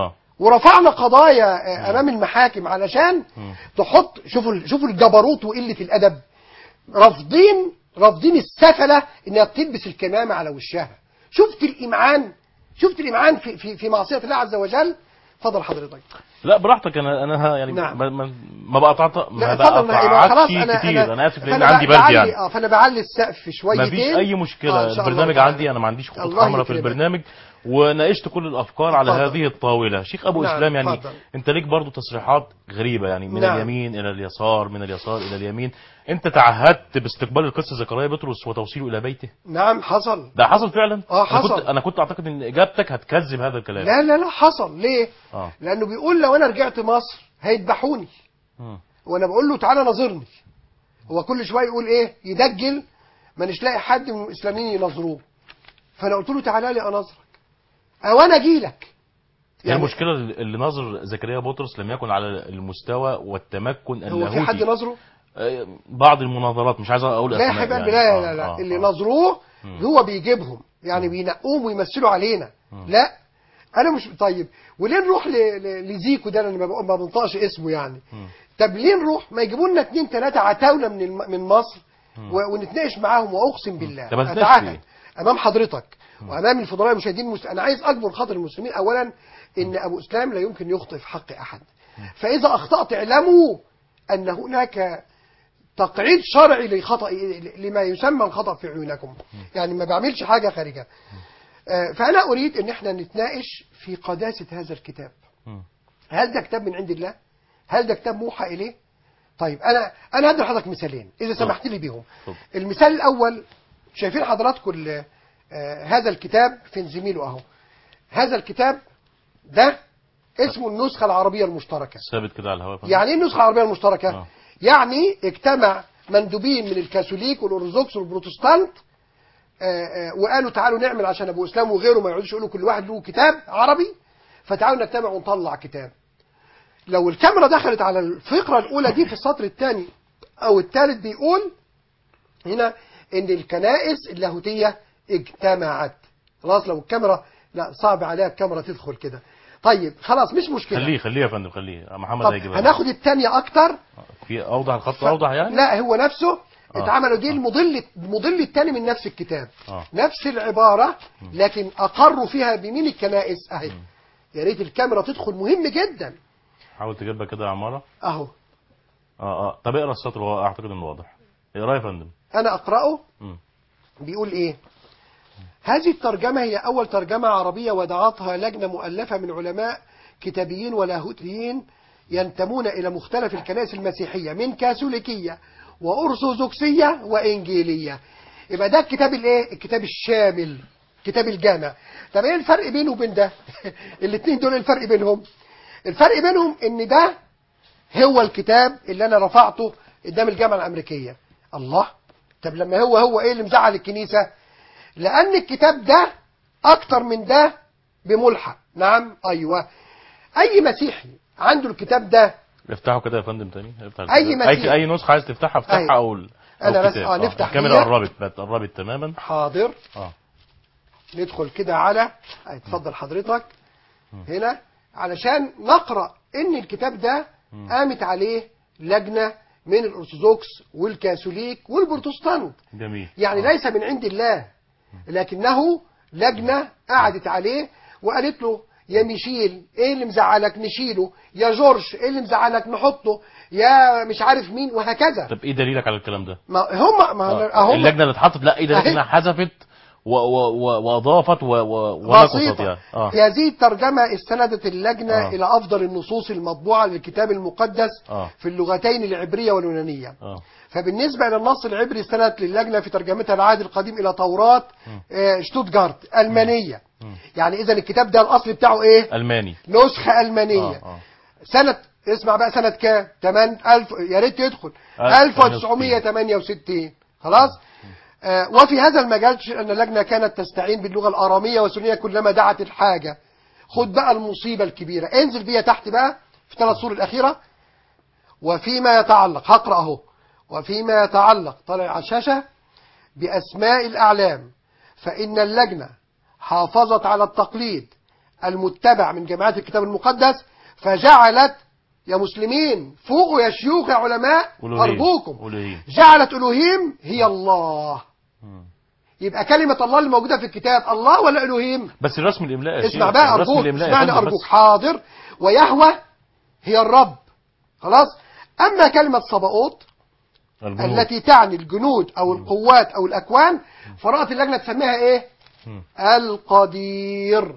Speaker 2: ورفعنا قضايا آه، امام المحاكم علشان
Speaker 1: مم.
Speaker 2: تحط شوفوا ال- شوفوا الجبروت وقله الادب رافضين رافضين السفله انها تلبس الكمامه على وشها شفت الامعان شفت الامعان في في في معصيه الله عز وجل اتفضل حضرتك
Speaker 1: لا براحتك انا انا ها- يعني
Speaker 2: نعم.
Speaker 1: ما ما, ما بقطعت ما
Speaker 2: لا اتفضل ما- يبقى خلاص
Speaker 1: بقطعتش
Speaker 2: انا
Speaker 1: كتير انا, اسف لان
Speaker 2: فأنا
Speaker 1: عندي برد
Speaker 2: بعلي-
Speaker 1: يعني
Speaker 2: اه فانا بعلي السقف شويتين
Speaker 1: ما فيش اي مشكله
Speaker 2: آه، إن شاء الله
Speaker 1: البرنامج
Speaker 2: تعالى.
Speaker 1: عندي انا ما عنديش خطوط
Speaker 2: الله
Speaker 1: حمراء في
Speaker 2: يكرمك.
Speaker 1: البرنامج وناقشت كل الافكار على
Speaker 2: اتفضل.
Speaker 1: هذه الطاوله شيخ ابو
Speaker 2: نعم،
Speaker 1: اسلام يعني
Speaker 2: اتفضل.
Speaker 1: انت ليك برضو تصريحات غريبه يعني من
Speaker 2: نعم.
Speaker 1: اليمين الى اليسار من اليسار الى اليمين انت تعهدت باستقبال القس زكريا بطرس وتوصيله الى بيته
Speaker 2: نعم حصل
Speaker 1: ده حصل فعلا
Speaker 2: آه،
Speaker 1: أنا كنت
Speaker 2: حصل.
Speaker 1: انا كنت اعتقد ان اجابتك هتكذب هذا الكلام
Speaker 2: لا لا لا حصل ليه
Speaker 1: اه
Speaker 2: لانه بيقول لو انا رجعت مصر هيذبحوني
Speaker 1: مم.
Speaker 2: وانا بقول له تعالى ناظرني هو كل شويه يقول ايه يدجل ما نش لاقي حد من المسلمين يناظروه فانا قلت له تعالى لي اناظرك او انا اجي لك
Speaker 1: يعني المشكله اللي ناظر زكريا بطرس لم يكن على المستوى والتمكن
Speaker 2: هو في حد
Speaker 1: اللاهوتي
Speaker 2: ناظره
Speaker 1: آه، بعض المناظرات مش عايز اقول
Speaker 2: لا يا
Speaker 1: اسماء
Speaker 2: حبيبي
Speaker 1: يعني.
Speaker 2: لا
Speaker 1: آه،
Speaker 2: لا لا
Speaker 1: آه،
Speaker 2: اللي
Speaker 1: آه.
Speaker 2: ناظروه
Speaker 1: مم.
Speaker 2: هو بيجيبهم يعني بينقوهم ويمثلوا علينا لا انا مش طيب وليه نروح ل- ل- لزيكو ده انا ما بق- ما بنطقش اسمه يعني
Speaker 1: مم.
Speaker 2: طب ليه نروح ما يجيبوا لنا اتنين تلاته عتاوله من الم- من مصر و- ونتناقش معاهم واقسم بالله
Speaker 1: طب هتناقش
Speaker 2: اتعهد
Speaker 1: ليه؟
Speaker 2: امام حضرتك وامام الفضلاء المشاهدين المس... انا عايز اكبر خاطر المسلمين اولا ان ابو اسلام لا يمكن يخطئ في حق احد فاذا اخطات اعلموا ان هناك تقعيد شرعي لخطأ لما يسمى الخطأ في عيونكم يعني ما بعملش حاجة خارجة آه، فأنا أريد أن احنا نتناقش في قداسة هذا الكتاب
Speaker 1: مم.
Speaker 2: هل ده كتاب من عند الله هل ده كتاب موحى إليه طيب أنا أنا هدي لحضرتك مثالين إذا سمحت لي بيهم
Speaker 1: اتفضل.
Speaker 2: المثال الأول شايفين حضراتكم ال- آه، هذا الكتاب فين زميله أهو هذا الكتاب ده اسمه النسخة العربية المشتركة
Speaker 1: ثابت كده على الهواء فندم.
Speaker 2: يعني ايه النسخة العربية المشتركة؟
Speaker 1: آه.
Speaker 2: يعني اجتمع مندوبين من الكاثوليك والأرثوذكس والبروتستانت آه، آه، وقالوا تعالوا نعمل عشان أبو إسلام وغيره ما يقعدوش يقولوا كل واحد له كتاب عربي فتعالوا نجتمع ونطلع كتاب لو الكاميرا دخلت على الفقرة الأولى دي في السطر الثاني أو الثالث بيقول هنا إن الكنائس اللاهوتية اجتمعت خلاص لو الكاميرا لا صعب عليها الكاميرا تدخل كده طيب خلاص مش مشكلة
Speaker 1: خليه خليه يا فندم خليه محمد
Speaker 2: طب
Speaker 1: هيجيبها
Speaker 2: هناخد الثانية أكتر
Speaker 1: في اوضح الخط اوضح يعني
Speaker 2: لا هو نفسه
Speaker 1: آه.
Speaker 2: اتعملوا دي المضل المضل الثاني من نفس الكتاب
Speaker 1: آه.
Speaker 2: نفس العبارة لكن أقروا فيها بمين الكنائس أهي يا ريت الكاميرا تدخل مهم جدا
Speaker 1: حاول تجيبها كده يا عماره
Speaker 2: أهو
Speaker 1: اه اه طب اقرا السطر وهو اعتقد انه واضح اقرا يا فندم
Speaker 2: أنا أقرأه
Speaker 1: مم.
Speaker 2: بيقول إيه هذه الترجمة هي أول ترجمة عربية وضعتها لجنة مؤلفة من علماء كتابيين ولاهوتيين ينتمون إلى مختلف الكنائس المسيحية من كاثوليكية وأرثوذكسية وإنجيلية يبقى ده الكتاب الإيه؟ الكتاب الشامل كتاب الجامع طب إيه الفرق بينه وبين ده الاثنين دول إيه الفرق بينهم الفرق بينهم إن ده هو الكتاب اللي أنا رفعته قدام الجامعة الأمريكية الله طب لما هو هو إيه اللي مزعل الكنيسة لأن الكتاب ده أكتر من ده بملحق نعم أيوة أي مسيحي عنده الكتاب ده
Speaker 1: افتحه كده يا فندم تاني افتح
Speaker 2: أي
Speaker 1: الكتاب.
Speaker 2: مسيح.
Speaker 1: اي اي نسخه عايز تفتحها افتحها
Speaker 2: أيوة.
Speaker 1: او ال- أو
Speaker 2: أنا بس-
Speaker 1: كتاب.
Speaker 2: آه، نفتح
Speaker 1: الكاميرا
Speaker 2: دي.
Speaker 1: قربت بقت قربت تماما
Speaker 2: حاضر
Speaker 1: اه
Speaker 2: ندخل كده على اتفضل حضرتك هنا علشان نقرأ ان الكتاب ده قامت عليه لجنة من الأرثوذكس والكاثوليك والبروتستانت
Speaker 1: جميل
Speaker 2: يعني
Speaker 1: آه.
Speaker 2: ليس من عند الله لكنه لجنة قعدت عليه وقالت له يا ميشيل ايه اللي مزعلك نشيله يا جورج ايه اللي مزعلك نحطه يا مش عارف مين وهكذا
Speaker 1: طب ايه دليلك على الكلام ده
Speaker 2: ما هم ما
Speaker 1: آه.
Speaker 2: هم
Speaker 1: اللجنه اللي اتحطت لا ايه دليلك
Speaker 2: أهي.
Speaker 1: انها حذفت و- و- و- واضافت و- و- ونقصت
Speaker 2: بسيطة
Speaker 1: يعني اه
Speaker 2: في هذه الترجمة استندت اللجنة
Speaker 1: آه.
Speaker 2: إلى أفضل النصوص المطبوعة للكتاب المقدس
Speaker 1: آه.
Speaker 2: في اللغتين العبرية واليونانية
Speaker 1: اه
Speaker 2: فبالنسبة إلى النص العبري استندت للجنة في ترجمتها العهد القديم إلى توراة آه، شتوتجارت ألمانية يعني إذا الكتاب ده الأصل بتاعه إيه؟
Speaker 1: الماني
Speaker 2: نسخة ألمانية
Speaker 1: اه اه
Speaker 2: سنة اسمع بقى سنة كام؟ 8000 يا ريت يدخل 1968 خلاص؟ آه، وفي هذا المجال تشير أن اللجنة كانت تستعين باللغة الآرامية والسورية كلما دعت الحاجة خد بقى المصيبة الكبيرة انزل بيها تحت بقى في ثلاث صور الأخيرة وفيما يتعلق هقرأ أهو وفيما يتعلق طالع على الشاشة بأسماء الأعلام فإن اللجنة حافظت على التقليد المتبع من جماعات الكتاب المقدس فجعلت يا مسلمين فوقوا يا شيوخ يا علماء
Speaker 1: ألوهيم.
Speaker 2: أرجوكم
Speaker 1: ألوهيم.
Speaker 2: جعلت ألوهيم هي الله
Speaker 1: مم.
Speaker 2: يبقى كلمة الله اللي موجودة في الكتاب الله ولا ألوهيم
Speaker 1: بس الرسم الاملاء يا
Speaker 2: اسمع
Speaker 1: شيخ،
Speaker 2: بقى
Speaker 1: الرسم
Speaker 2: أرجوك
Speaker 1: الاملاء يا
Speaker 2: اسمعني
Speaker 1: فندم
Speaker 2: أرجوك
Speaker 1: بس.
Speaker 2: حاضر ويهوى هي الرب خلاص أما كلمة صباؤوت
Speaker 1: الجنود.
Speaker 2: التي تعني الجنود أو القوات أو الأكوان فرأت اللجنة تسميها إيه
Speaker 1: مم.
Speaker 2: القدير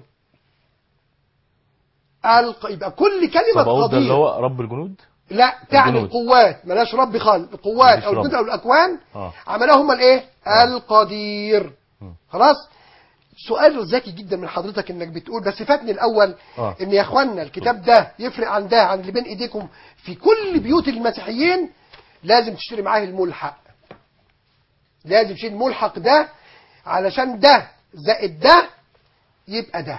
Speaker 2: الق... يبقى كل كلمة
Speaker 1: صباؤوت ده اللي
Speaker 2: قدير
Speaker 1: هو رب الجنود
Speaker 2: لا تعني
Speaker 1: الجنود.
Speaker 2: القوات ملاش رب خالص القوات
Speaker 1: مفيش
Speaker 2: أو الجنود
Speaker 1: رب.
Speaker 2: أو الأكوان
Speaker 1: اه
Speaker 2: عملوها هم الإيه القدير
Speaker 1: مم.
Speaker 2: خلاص سؤال ذكي جدا من حضرتك انك بتقول بس فاتني الاول
Speaker 1: آه.
Speaker 2: ان يا اخوانا الكتاب ده يفرق عن ده عن اللي بين ايديكم في كل بيوت المسيحيين لازم تشتري معاه الملحق لازم تشيل الملحق ده علشان ده زائد ده يبقى ده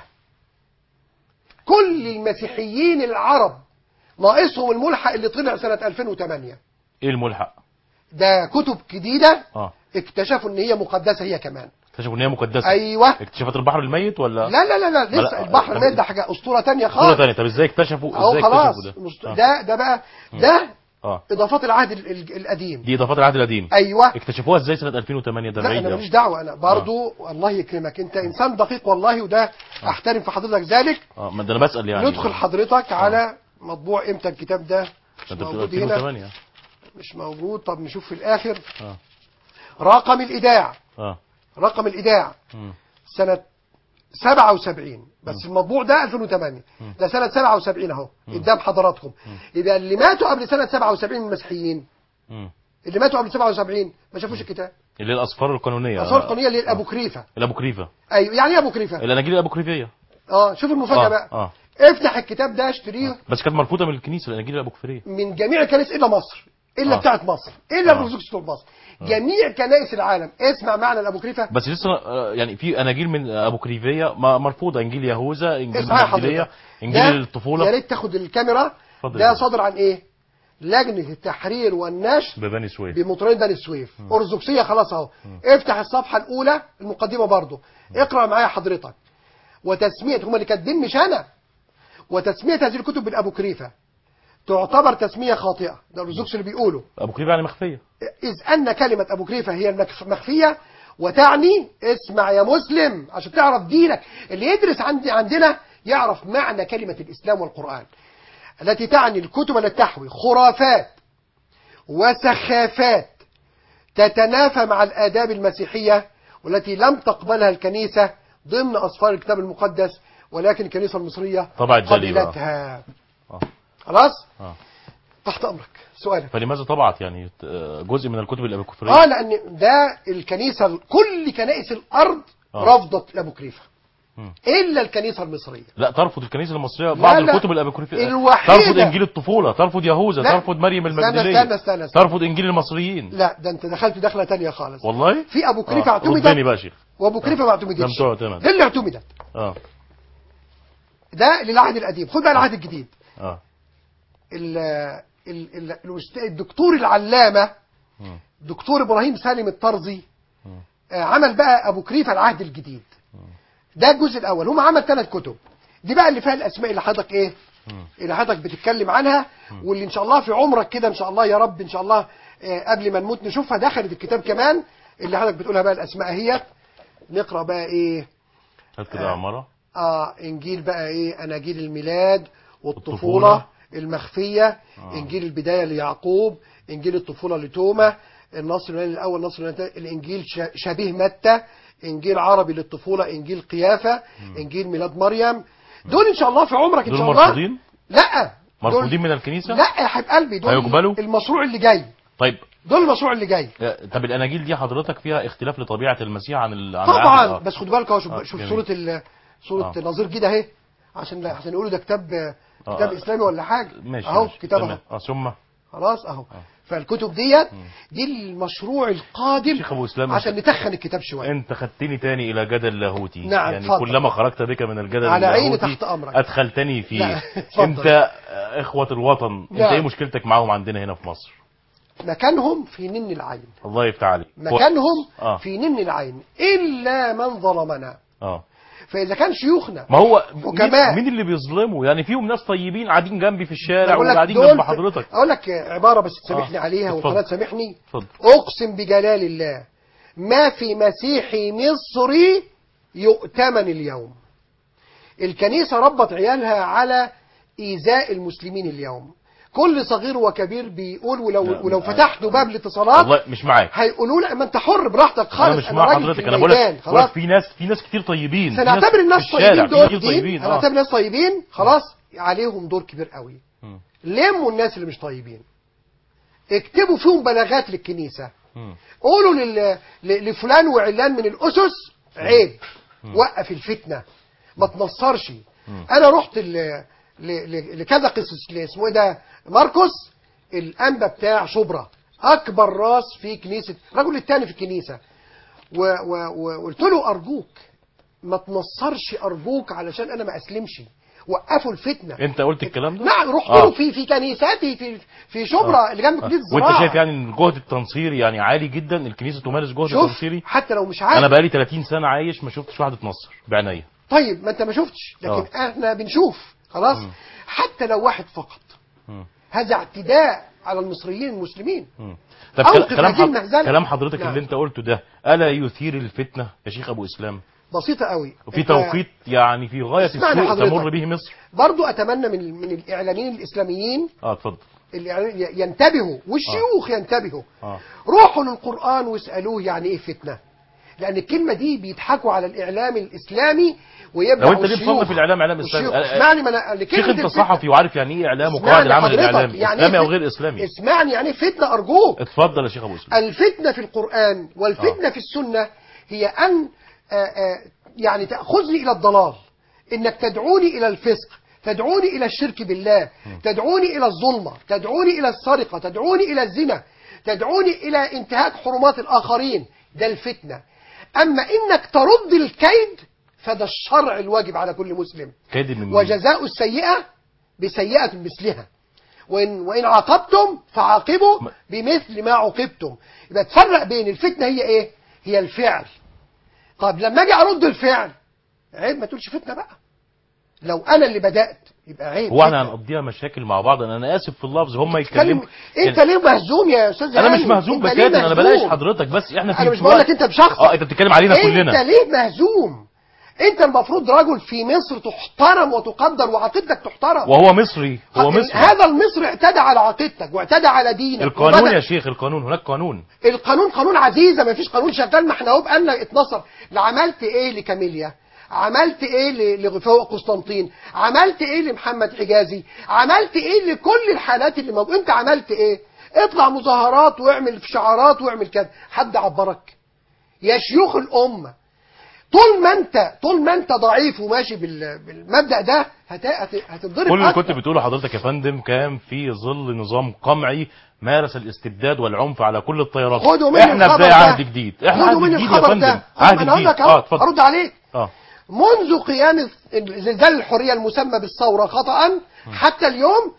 Speaker 2: كل المسيحيين العرب ناقصهم الملحق اللي طلع سنة 2008
Speaker 1: ايه الملحق
Speaker 2: ده كتب جديدة
Speaker 1: اه
Speaker 2: اكتشفوا ان هي مقدسة هي كمان
Speaker 1: اكتشفوا ان هي مقدسه
Speaker 2: ايوه
Speaker 1: اكتشافات البحر الميت ولا
Speaker 2: لا لا لا لا لسه
Speaker 1: لا،
Speaker 2: البحر
Speaker 1: طب-
Speaker 2: الميت ده حاجة أسطورة تانية
Speaker 1: صوره
Speaker 2: خالص
Speaker 1: ثانيه طب ازاي اكتشفوا
Speaker 2: اهو
Speaker 1: ازاي
Speaker 2: خلاص
Speaker 1: اكتشفوا ده
Speaker 2: مست-
Speaker 1: آه.
Speaker 2: ده ده بقى ده
Speaker 1: اه
Speaker 2: إضافات العهد ال- ال- القديم
Speaker 1: دي اضافات العهد القديم
Speaker 2: أيوه
Speaker 1: اكتشفوها ازاي سنه 2008 ده
Speaker 2: لا
Speaker 1: بعيد
Speaker 2: أنا
Speaker 1: أوي.
Speaker 2: ماليش دعوة أنا برضو الله يكرمك أنت إنسان دقيق والله وده أحترم في حضرتك ذلك
Speaker 1: اه ما ده انا بسال يعني
Speaker 2: ندخل حضرتك على مطبوع إمتى الكتاب ده مش
Speaker 1: انت بتقول
Speaker 2: موجود هنا
Speaker 1: 2008
Speaker 2: مش موجود طب نشوف في الآخر
Speaker 1: اه
Speaker 2: رقم الإيداع
Speaker 1: اه
Speaker 2: رقم الإيداع
Speaker 1: مم.
Speaker 2: سنة 77 بس المطبوع ده 2008 ده سنة 77 اهو قدام حضراتكم يبقى اللي ماتوا قبل سنة 77 من المسيحيين
Speaker 1: مم.
Speaker 2: اللي ماتوا قبل 77 ما شافوش الكتاب
Speaker 1: اللي هي الاصفار القانونيه
Speaker 2: الأسرار القانونية اللي هي الأبو كريفة
Speaker 1: الابوكريفه
Speaker 2: أيوه يعني إيه أبو كريفة
Speaker 1: الاناجيل الابوكريفيه
Speaker 2: اه شوف المفاجأة
Speaker 1: اه
Speaker 2: بقى
Speaker 1: اه
Speaker 2: افتح الكتاب ده اشتريه
Speaker 1: بس كانت مرفوضه من الكنيسه الاناجيل الابوكريفيه
Speaker 2: من جميع الكنائس إلا مصر إلا
Speaker 1: آه.
Speaker 2: بتاعت مصر إلا
Speaker 1: آه.
Speaker 2: الأرثوذكس بتوع مصر جميع كنائس العالم اسمع معنى الأبو كريفة
Speaker 1: بس لسه آه، يعني في اناجيل من ابوكريفيه ما- مرفوضه انجيل يهوذا انجيل
Speaker 2: اسمع يا
Speaker 1: المجدليه
Speaker 2: حضرتك
Speaker 1: انجيل
Speaker 2: ده
Speaker 1: الطفوله
Speaker 2: يا ريت تاخد الكاميرا
Speaker 1: اتفضل
Speaker 2: ده
Speaker 1: يا
Speaker 2: صادر عن ايه لجنة التحرير والنشر
Speaker 1: ببني سويف
Speaker 2: بمطرين بني سويف أرثوذكسية خلاص اهو افتح الصفحة الأولى المقدمة برضو اقرأ معايا حضرتك وتسمية هم اللي كاتبين مش أنا وتسمية هذه الكتب بالأبوكريفة تعتبر تسمية خاطئة ده الأرثوذكس اللي بيقولوا
Speaker 1: ابوكريفيه يعني مخفيه
Speaker 2: إذ أن كلمة أبو كريفة هي المخفية وتعني اسمع يا مسلم عشان تعرف دينك اللي يدرس عندي عندنا يعرف معنى كلمة الإسلام والقرآن التي تعني الكتب التي تحوي خرافات وسخافات تتنافى مع الآداب المسيحية والتي لم تقبلها الكنيسة ضمن أصفار الكتاب المقدس ولكن الكنيسة المصرية
Speaker 1: طبعت جلي بقى.
Speaker 2: قبلتها
Speaker 1: آه.
Speaker 2: خلاص
Speaker 1: اه
Speaker 2: تحت أمرك سؤالك
Speaker 1: فلماذا طبعت يعني آه، جزء من الكتب الابوكريفيه
Speaker 2: اه لان ده الكنيسه كل كنائس الارض
Speaker 1: آه.
Speaker 2: رفضت الابو كريفه
Speaker 1: مم.
Speaker 2: الا الكنيسه المصريه
Speaker 1: لا ترفض الكنيسه المصريه بعض
Speaker 2: لا.
Speaker 1: الكتب الابوكريفيه
Speaker 2: الوحيدة-
Speaker 1: ترفض انجيل الطفوله ترفض يهوذا
Speaker 2: لا.
Speaker 1: ترفض مريم
Speaker 2: استنى
Speaker 1: المجدليه
Speaker 2: استنى استنى, استنى.
Speaker 1: ترفض انجيل المصريين
Speaker 2: لا ده انت دخلت دخله تانية خالص
Speaker 1: والله
Speaker 2: في ابو كريفه
Speaker 1: آه.
Speaker 2: اعتمدت
Speaker 1: ردني بقى يا شيخ
Speaker 2: وابو كريفه ما اعتمدتش
Speaker 1: لم تعتمد.
Speaker 2: ده اللي اعتمدت
Speaker 1: اه
Speaker 2: ده للعهد القديم خد بقى العهد الجديد
Speaker 1: اه
Speaker 2: ال ال ال الأست- الدكتور العلامه
Speaker 1: مم.
Speaker 2: دكتور ابراهيم سالم الطرزي
Speaker 1: مم.
Speaker 2: آه، عمل بقى ابو كريفه العهد الجديد ده الجزء الاول هم عمل ثلاث كتب دي بقى اللي فيها الاسماء اللي حضرتك ايه
Speaker 1: مم.
Speaker 2: اللي حضرتك بتتكلم عنها واللي ان شاء الله في عمرك كده ان شاء الله يا رب ان شاء الله آه، قبل ما نموت نشوفها دخلت الكتاب كمان اللي حضرتك بتقولها بقى الاسماء هي نقرا بقى ايه
Speaker 1: هات كده يا عماره
Speaker 2: اه انجيل بقى ايه اناجيل الميلاد
Speaker 1: الطفولة.
Speaker 2: والطفوله المخفيه
Speaker 1: آه.
Speaker 2: انجيل البدايه ليعقوب انجيل الطفوله لتوما النصر اليوناني الاول النصر اليوناني الثاني، الانجيل ش- شبيه متى انجيل عربي للطفوله انجيل قيافه انجيل ميلاد مريم دول ان شاء الله في عمرك ان
Speaker 1: دول
Speaker 2: شاء الله
Speaker 1: مرفوضين
Speaker 2: لا
Speaker 1: مرفوضين
Speaker 2: دول
Speaker 1: من الكنيسه
Speaker 2: لا يا حبيب قلبي دول
Speaker 1: هيقبلوا؟
Speaker 2: المشروع اللي جاي
Speaker 1: طيب
Speaker 2: دول المشروع اللي جاي
Speaker 1: آه، طب الاناجيل دي حضرتك فيها اختلاف لطبيعه المسيح عن ال... عن العهد
Speaker 2: طبعا
Speaker 1: الآخر.
Speaker 2: بس خد بالك اهو شوف,
Speaker 1: آه،
Speaker 2: شوف
Speaker 1: جميل.
Speaker 2: صوره ال صوره
Speaker 1: آه.
Speaker 2: نظير كده اهي عشان عشان يقولوا ده كتاب
Speaker 1: آه،
Speaker 2: كتاب
Speaker 1: آه.
Speaker 2: اسلامي ولا حاجه
Speaker 1: ماشي
Speaker 2: اهو
Speaker 1: ماشي.
Speaker 2: كتاب
Speaker 1: تمام.
Speaker 2: اهو
Speaker 1: اه ثم
Speaker 2: خلاص اهو فالكتب ديت دي المشروع القادم
Speaker 1: شيخ أبو إسلام،
Speaker 2: عشان نتخن الكتاب شويه
Speaker 1: انت خدتني تاني الى جدل لاهوتي
Speaker 2: نعم،
Speaker 1: يعني
Speaker 2: اتفضل.
Speaker 1: كلما خرجت بك من الجدل
Speaker 2: على عيني
Speaker 1: اللاهوتي
Speaker 2: تحت أمرك.
Speaker 1: ادخلتني فيه
Speaker 2: لا، اتفضل.
Speaker 1: انت آه، اخوة الوطن انت
Speaker 2: نعم.
Speaker 1: ايه مشكلتك معاهم عندنا هنا في مصر
Speaker 2: مكانهم في نن العين
Speaker 1: الله يفتح عليك
Speaker 2: مكانهم
Speaker 1: آه.
Speaker 2: في نن العين الا من ظلمنا
Speaker 1: اه
Speaker 2: فاذا كان شيوخنا
Speaker 1: ما هو
Speaker 2: حكماء.
Speaker 1: مين, مين اللي بيظلمه يعني فيهم ناس طيبين قاعدين جنبي في الشارع
Speaker 2: بقول لك
Speaker 1: وقاعدين
Speaker 2: دول
Speaker 1: جنب
Speaker 2: في-
Speaker 1: حضرتك
Speaker 2: اقول لك عباره بس تسامحني
Speaker 1: آه.
Speaker 2: عليها
Speaker 1: اتفضل.
Speaker 2: والقناه تسامحني
Speaker 1: اتفضل
Speaker 2: اقسم بجلال الله ما في مسيحي مصري يؤتمن اليوم الكنيسه ربت عيالها على ايذاء المسلمين اليوم كل صغير وكبير بيقول ولو
Speaker 1: لا،
Speaker 2: ولو
Speaker 1: لا.
Speaker 2: فتحتوا باب الاتصالات
Speaker 1: والله مش معاك
Speaker 2: هيقولوا لك ما انت حر براحتك خالص
Speaker 1: انا مش مع
Speaker 2: راجل
Speaker 1: حضرتك
Speaker 2: في
Speaker 1: انا بقول لك
Speaker 2: الميدان،
Speaker 1: بقول لك
Speaker 2: خلاص
Speaker 1: في ناس في ناس كتير طيبين في
Speaker 2: سنعتبر
Speaker 1: في
Speaker 2: الناس
Speaker 1: الشارع،
Speaker 2: طيبين
Speaker 1: في
Speaker 2: دول
Speaker 1: كتير طيبين اه
Speaker 2: هنعتبر ناس طيبين خلاص عليهم دور كبير قوي
Speaker 1: مم.
Speaker 2: لموا الناس اللي مش طيبين اكتبوا فيهم بلاغات للكنيسة
Speaker 1: مم.
Speaker 2: قولوا لل... ل- لفلان وعلان من الأسس عيب وقف الفتنة ما تنصرش أنا رحت ل... ل... ل... لكذا قصص ل- اسمه ايه ده ماركوس الأنبا بتاع شبرا أكبر راس في كنيسة الرجل الثاني في الكنيسة وقلت و... و... وقلت له أرجوك ما تنصرش أرجوك علشان أنا ما أسلمش وقفوا الفتنة
Speaker 1: انت قلت الكلام ده
Speaker 2: نعم رحت
Speaker 1: آه.
Speaker 2: له في في كنيستي في في شبرا اللي جنب كنيسه
Speaker 1: وانت
Speaker 2: الزراعه
Speaker 1: شايف يعني ان الجهد التنصيري يعني عالي جدا الكنيسه تمارس جهد
Speaker 2: شوف
Speaker 1: تنصيري
Speaker 2: حتى لو مش عارف
Speaker 1: انا بقالي 30 سنه عايش ما شفتش واحد اتنصر بعينيا
Speaker 2: طيب ما انت ما شفتش لكن احنا بنشوف خلاص
Speaker 1: مم.
Speaker 2: حتى لو واحد فقط
Speaker 1: مم.
Speaker 2: هذا اعتداء على المصريين المسلمين
Speaker 1: مم. طب
Speaker 2: أوقف
Speaker 1: كلام
Speaker 2: هذه
Speaker 1: حض...
Speaker 2: المهزلة.
Speaker 1: كلام حضرتك
Speaker 2: نعم.
Speaker 1: اللي انت قلته ده الا يثير الفتنه يا شيخ ابو اسلام
Speaker 2: بسيطه قوي
Speaker 1: وفي
Speaker 2: انت
Speaker 1: توقيت يعني في غايه
Speaker 2: اسمعني
Speaker 1: السوء
Speaker 2: حضرتك.
Speaker 1: تمر به مصر
Speaker 2: برضو اتمنى من من الاعلاميين الاسلاميين
Speaker 1: اه اتفضل
Speaker 2: اللي ينتبهوا والشيوخ ينتبهوا
Speaker 1: اه
Speaker 2: روحوا للقرآن واسألوه يعني ايه فتنة لأن الكلمة دي بيضحكوا على الإعلام الإسلامي ويبدأ
Speaker 1: لو انت ليه مصنف الاعلام اعلام اسلامي
Speaker 2: والشيوخ.
Speaker 1: آه، آه،
Speaker 2: اسمعني ما أنا
Speaker 1: شيخ
Speaker 2: لكلمة
Speaker 1: انت
Speaker 2: الفتنة-
Speaker 1: صحفي وعارف يعني ايه اعلام وقواعد
Speaker 2: اسمعني
Speaker 1: العمل
Speaker 2: حضرتك،
Speaker 1: الاعلامي
Speaker 2: يعني
Speaker 1: اسلامي
Speaker 2: إيه
Speaker 1: او
Speaker 2: فت-
Speaker 1: غير اسلامي
Speaker 2: اسمعني يعني إيه فتنة أرجوك
Speaker 1: اتفضل يا شيخ ابو اسلام
Speaker 2: الفتنة في القرآن والفتنة في السنة هي أن آه، آه، يعني تأخذني إلى الضلال إنك تدعوني إلى الفسق تدعوني إلى الشرك بالله تدعوني إلى الظلمة تدعوني إلى السرقة تدعوني إلى الزنا تدعوني إلى انتهاك حرمات الآخرين ده الفتنة أما إنك ترد الكيد فده الشرع الواجب على كل مسلم
Speaker 1: كيد من مين؟
Speaker 2: وجزاء السيئة بسيئة مثلها وإن, وإن عاقبتم فعاقبوا
Speaker 1: ما-
Speaker 2: بمثل ما عوقبتم يبقى تفرق بين الفتنة هي إيه هي الفعل طب لما أجي أرد الفعل عيب ما تقولش فتنة بقى لو أنا اللي بدأت يبقى عيب
Speaker 1: هو احنا
Speaker 2: فتنة.
Speaker 1: هنقضيها مشاكل مع بعض انا انا اسف في اللفظ هم يتكلموا
Speaker 2: كلم... انت ليه مهزوم يا استاذ
Speaker 1: انا مش
Speaker 2: هاني؟
Speaker 1: مهزوم
Speaker 2: انت ليه
Speaker 1: بكده انا
Speaker 2: مهزوم؟
Speaker 1: بلاش حضرتك بس احنا في
Speaker 2: انا مش
Speaker 1: في
Speaker 2: بقول
Speaker 1: وقت-
Speaker 2: لك انت بشخصك
Speaker 1: اه انت بتتكلم علينا
Speaker 2: انت
Speaker 1: كلنا
Speaker 2: ليه مهزوم انت المفروض رجل في مصر تحترم وتقدر وعقيدتك تحترم
Speaker 1: وهو مصري هو مصري
Speaker 2: هذا المصري اعتدى على عقيدتك واعتدى على دينك
Speaker 1: القانون
Speaker 2: وبدأ-
Speaker 1: يا شيخ القانون هناك قانون
Speaker 2: القانون قانون عزيزة ما فيش قانون شغال ما احنا اهو بقالنا 12 لا عملت ايه لكاميليا عملت ايه ل- لغفاء قسطنطين عملت ايه لمحمد حجازي عملت ايه لكل الحالات اللي موجوده انت عملت ايه اطلع مظاهرات واعمل شعارات واعمل كذا حد عبرك يا شيوخ الامه طول ما انت طول ما انت ضعيف وماشي بال- بالمبدا ده هت- هت- هتتضرب
Speaker 1: كل اللي
Speaker 2: أكتر.
Speaker 1: كنت بتقوله حضرتك يا فندم كان في ظل نظام قمعي مارس الاستبداد والعنف على كل التيارات
Speaker 2: خدوا مني
Speaker 1: احنا
Speaker 2: الخبر
Speaker 1: بداية
Speaker 2: ده.
Speaker 1: عهد جديد احنا
Speaker 2: خدوا
Speaker 1: عهد
Speaker 2: مني
Speaker 1: جديد يا
Speaker 2: الخبر
Speaker 1: فندم
Speaker 2: ده
Speaker 1: عهد
Speaker 2: انا هقول
Speaker 1: جديد
Speaker 2: لك
Speaker 1: اه
Speaker 2: اهو
Speaker 1: اتفضل
Speaker 2: ارد عليك
Speaker 1: اه
Speaker 2: منذ قيام زلزال الحرية المسمى بالثورة خطأ حتى اليوم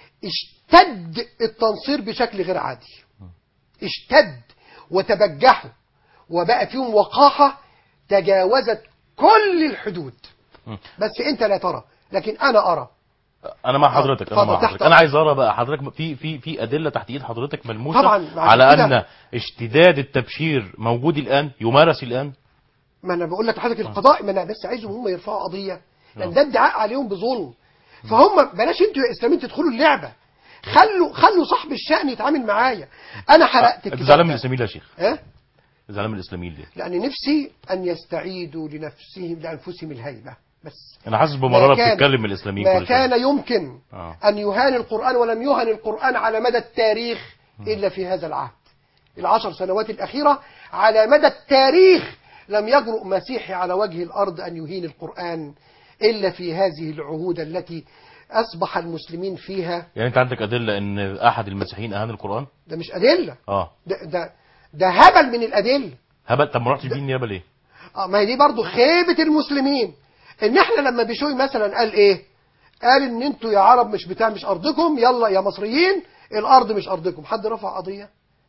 Speaker 2: اشتد التنصير بشكل غير عادي اشتد وتبجحوا وبقى فيهم وقاحة تجاوزت كل الحدود
Speaker 1: مم.
Speaker 2: بس انت لا ترى لكن انا ارى
Speaker 1: انا مع حضرتك انا
Speaker 2: اتفضل،
Speaker 1: مع
Speaker 2: تحت
Speaker 1: حضرتك انا عايز ارى بقى حضرتك في في في ادله تحت ايد حضرتك ملموسه
Speaker 2: طبعاً، بعد
Speaker 1: على
Speaker 2: كده-
Speaker 1: ان اشتداد التبشير موجود الان يمارس الان
Speaker 2: ما انا بقول لك لحضرتك القضاء ما انا بس عايزهم هم يرفعوا قضية لان
Speaker 1: آه.
Speaker 2: ده ادعاء عليهم بظلم فهم بلاش انتوا يا اسلاميين تدخلوا اللعبة خلوا خلوا صاحب الشأن يتعامل معايا انا حرقت
Speaker 1: انت
Speaker 2: الكتاب
Speaker 1: زعلان من
Speaker 2: ده.
Speaker 1: الاسلاميين ليه يا شيخ
Speaker 2: ها
Speaker 1: زعلان من الاسلاميين ليه
Speaker 2: لأن نفسي أن يستعيدوا لنفسهم لأنفسهم الهيبة بس
Speaker 1: انا حاسس بمراره
Speaker 2: ما كان-
Speaker 1: بتتكلم من الاسلاميين
Speaker 2: ما
Speaker 1: كل شويه
Speaker 2: كان يمكن
Speaker 1: آه.
Speaker 2: أن يهان القرآن ولم يهن القرآن على مدى التاريخ إلا في هذا العهد العشر سنوات الأخيرة على مدى التاريخ لم يجرؤ مسيحي على وجه الأرض أن يهين القرآن إلا في هذه العهود التي أصبح المسلمين فيها
Speaker 1: يعني انت عندك ادله ان احد المسيحيين اهان القران
Speaker 2: ده مش أدلة
Speaker 1: اه
Speaker 2: ده, ده, ده هبل من الأدلة
Speaker 1: هبل طب ما رحتش بيه النيابه ليه
Speaker 2: اه ما هي دي برضو خيبة المسلمين ان احنا لما بشوي مثلا قال ايه قال ان انتوا يا عرب مش بتاع مش ارضكم يلا يا مصريين الارض مش ارضكم حد رفع قضية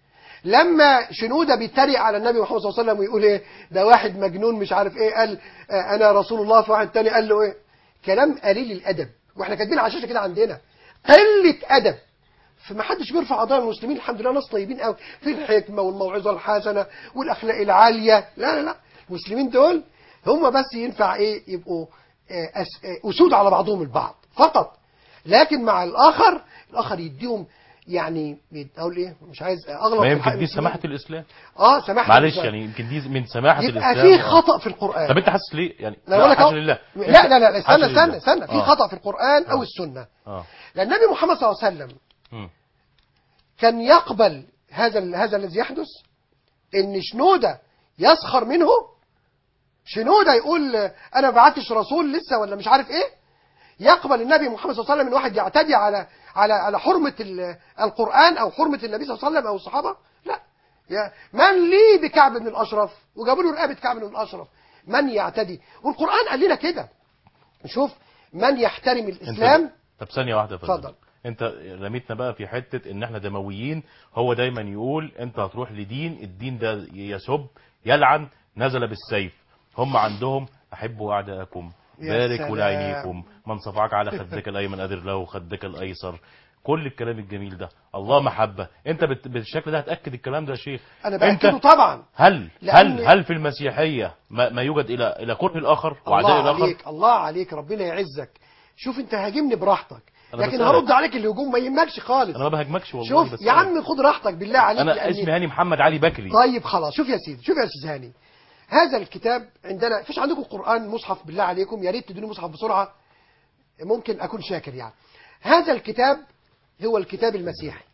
Speaker 2: لما شنودة بيتريق على النبي محمد صلى الله عليه وسلم ويقول ايه ده واحد مجنون مش عارف ايه قال آه، انا رسول الله في واحد تاني قال له ايه كلام قليل الادب واحنا كاتبين على الشاشه كده عندنا قله ادب فما حدش بيرفع قضايا المسلمين الحمد لله ناس طيبين قوي في الحكمه والموعظه الحسنه والاخلاق العاليه لا لا لا المسلمين دول هم بس ينفع ايه يبقوا آه، أس- آه، اسود على بعضهم البعض فقط لكن مع الاخر الاخر يديهم يعني اقول ايه مش عايز اغلط
Speaker 1: ما
Speaker 2: في حق
Speaker 1: يمكن دي
Speaker 2: المسلمين.
Speaker 1: سماحه الاسلام
Speaker 2: اه سماحه
Speaker 1: معلش
Speaker 2: الإسلام.
Speaker 1: يعني يمكن دي من سماحه
Speaker 2: يبقى
Speaker 1: الاسلام
Speaker 2: في
Speaker 1: آه.
Speaker 2: خطا في القران
Speaker 1: طب انت حاسس ليه يعني
Speaker 2: لا بقول لك
Speaker 1: حاشا
Speaker 2: أهو.
Speaker 1: لله
Speaker 2: لا لا لا
Speaker 1: حاشا
Speaker 2: استنى استنى
Speaker 1: لله.
Speaker 2: استنى في
Speaker 1: آه.
Speaker 2: خطا في القران او
Speaker 1: آه.
Speaker 2: السنه
Speaker 1: اه
Speaker 2: لان النبي محمد صلى الله عليه وسلم
Speaker 1: مم.
Speaker 2: كان يقبل هذا ال- هذا الذي يحدث ان شنوده يسخر منه شنوده يقول آه، انا ما بعتش رسول لسه ولا مش عارف ايه يقبل النبي محمد صلى الله عليه وسلم ان واحد يعتدي على على على حرمه ال- القران او حرمه النبي صلى الله عليه وسلم او الصحابه لا يا من لي بكعب بن الاشرف وجابوا له رقبه كعب بن الاشرف من يعتدي والقران قال لنا كده شوف من يحترم
Speaker 1: انت
Speaker 2: الاسلام
Speaker 1: طب ثانيه واحده يا فندم.
Speaker 2: اتفضل.
Speaker 1: انت رميتنا بقى في حته ان احنا دمويين هو دايما يقول انت هتروح لدين الدين ده يسب يلعن نزل بالسيف هم عندهم احبوا اعداءكم
Speaker 2: يا
Speaker 1: بارك
Speaker 2: سلام.
Speaker 1: لعينيكم من صفعك على خدك الايمن ادر له خدك الايسر كل الكلام الجميل ده الله محبه انت بت- بالشكل ده هتاكد الكلام ده يا شيخ
Speaker 2: انا
Speaker 1: انت
Speaker 2: باكده طبعا
Speaker 1: هل
Speaker 2: لأن-
Speaker 1: هل هل في المسيحيه ما, ما يوجد الى الى كره الاخر وعداء
Speaker 2: الله
Speaker 1: الاخر
Speaker 2: عليك الله عليك ربنا يعزك شوف انت هاجمني براحتك
Speaker 1: أنا
Speaker 2: لكن
Speaker 1: بسألك.
Speaker 2: هرد عليك الهجوم ما يهمكش خالص
Speaker 1: انا ما بهاجمكش والله
Speaker 2: شوف
Speaker 1: بس
Speaker 2: يا عم خد راحتك بالله عليك
Speaker 1: انا
Speaker 2: لأن-
Speaker 1: اسمي هاني محمد علي بكري
Speaker 2: طيب خلاص شوف يا سيدي شوف يا استاذ هاني هذا الكتاب عندنا فيش عندكم قرآن مصحف بالله عليكم يا ريت تدوني مصحف بسرعة ممكن أكون شاكر يعني هذا الكتاب هو الكتاب المسيحي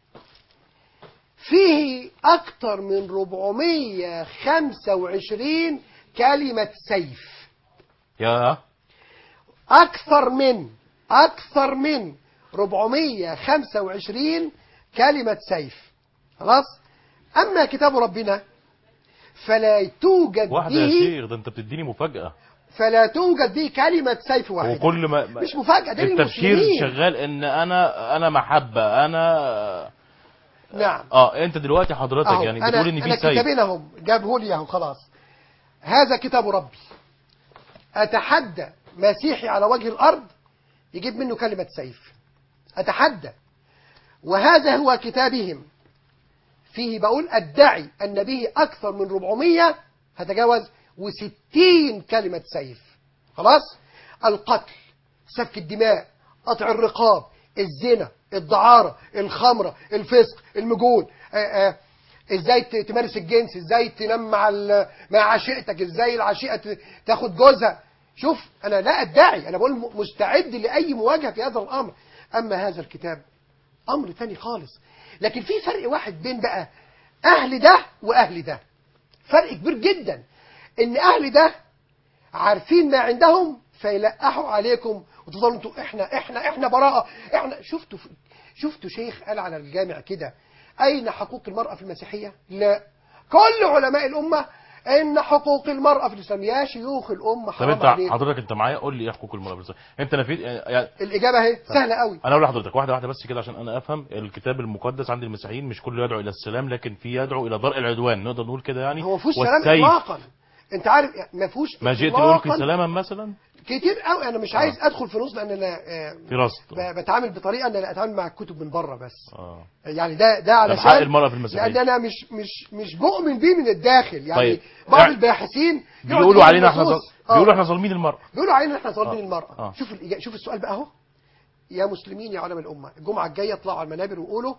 Speaker 2: فيه أكثر من 425 كلمة سيف
Speaker 1: يا
Speaker 2: أكثر من أكثر من 425 كلمة سيف خلاص أما كتاب ربنا فلا توجد
Speaker 1: واحده يا
Speaker 2: به
Speaker 1: شيخ ده انت بتديني مفاجاه
Speaker 2: فلا توجد به كلمة سيف واحدة
Speaker 1: وكل ما ما-
Speaker 2: مش مفاجأة ده
Speaker 1: التفكير
Speaker 2: للمسلمين.
Speaker 1: شغال ان انا انا محبه انا
Speaker 2: نعم
Speaker 1: اه انت دلوقتي حضرتك
Speaker 2: أهو
Speaker 1: يعني
Speaker 2: أنا
Speaker 1: بتقول ان
Speaker 2: أنا
Speaker 1: في سيف
Speaker 2: كتابين أهم جابه لي أهو خلاص هذا كتاب ربي أتحدى مسيحي على وجه الأرض يجيب منه كلمة سيف أتحدى وهذا هو كتابهم فيه بقول أدعي أن به أكثر من 400 هتجاوز و60 كلمة سيف خلاص القتل سفك الدماء قطع الرقاب الزنا الدعارة الخمرة الفسق المجون آه، آه، ازاي ت- تمارس الجنس ازاي تنام مع ال- مع عشيقتك ازاي العشيقة ت- تاخد جوزها شوف انا لا ادعي انا بقول م- مستعد لاي مواجهة في هذا الامر اما هذا الكتاب امر تاني خالص لكن في فرق واحد بين بقى اهل ده واهل ده فرق كبير جدا ان اهل ده عارفين ما عندهم فيلقحوا عليكم وتفضلوا انتوا احنا احنا احنا براءة احنا شفتوا شفتوا شيخ قال على الجامع كده اين حقوق المرأة في المسيحية لا كل علماء الامة ان حقوق المرأة في الاسلام يا شيوخ الامة
Speaker 1: طب
Speaker 2: حرام
Speaker 1: انت
Speaker 2: عليكم
Speaker 1: حضرتك انت معايا قول لي ايه حقوق المرأة في الإسلام؟ انت نفيت يعني
Speaker 2: الاجابة اهي سهلة قوي
Speaker 1: انا اقول لحضرتك واحده واحده بس كده عشان انا افهم الكتاب المقدس عند المسيحيين مش كله يدعو الى السلام لكن في يدعو الى درء العدوان نقدر نقول كده يعني
Speaker 2: هو ما فيهوش سلام
Speaker 1: والسيف.
Speaker 2: اطلاقا انت عارف ما فيهوش
Speaker 1: ما جئت
Speaker 2: إطلاقاً
Speaker 1: لألقي سلاما مثلا
Speaker 2: كتير قوي انا مش عايز ادخل في نص لان انا آه،
Speaker 1: في رصد
Speaker 2: ب- بتعامل بطريقه ان انا اتعامل مع الكتب من بره بس
Speaker 1: اه
Speaker 2: يعني ده ده
Speaker 1: حق
Speaker 2: علشان
Speaker 1: المرأة في المسيحية.
Speaker 2: لان انا مش مش مش بؤمن بيه من الداخل يعني
Speaker 1: طيب.
Speaker 2: بعض
Speaker 1: يعني
Speaker 2: الباحثين يقعد
Speaker 1: بيقولوا
Speaker 2: يقول
Speaker 1: علينا احنا
Speaker 2: النصوص-
Speaker 1: ظل...
Speaker 2: آه،
Speaker 1: بيقولوا احنا ظالمين المرأة
Speaker 2: بيقولوا علينا احنا ظالمين
Speaker 1: آه.
Speaker 2: المراه
Speaker 1: آه.
Speaker 2: شوف الإجا- شوف السؤال بقى اهو يا مسلمين يا علماء الامه الجمعه الجايه اطلعوا على المنابر وقولوا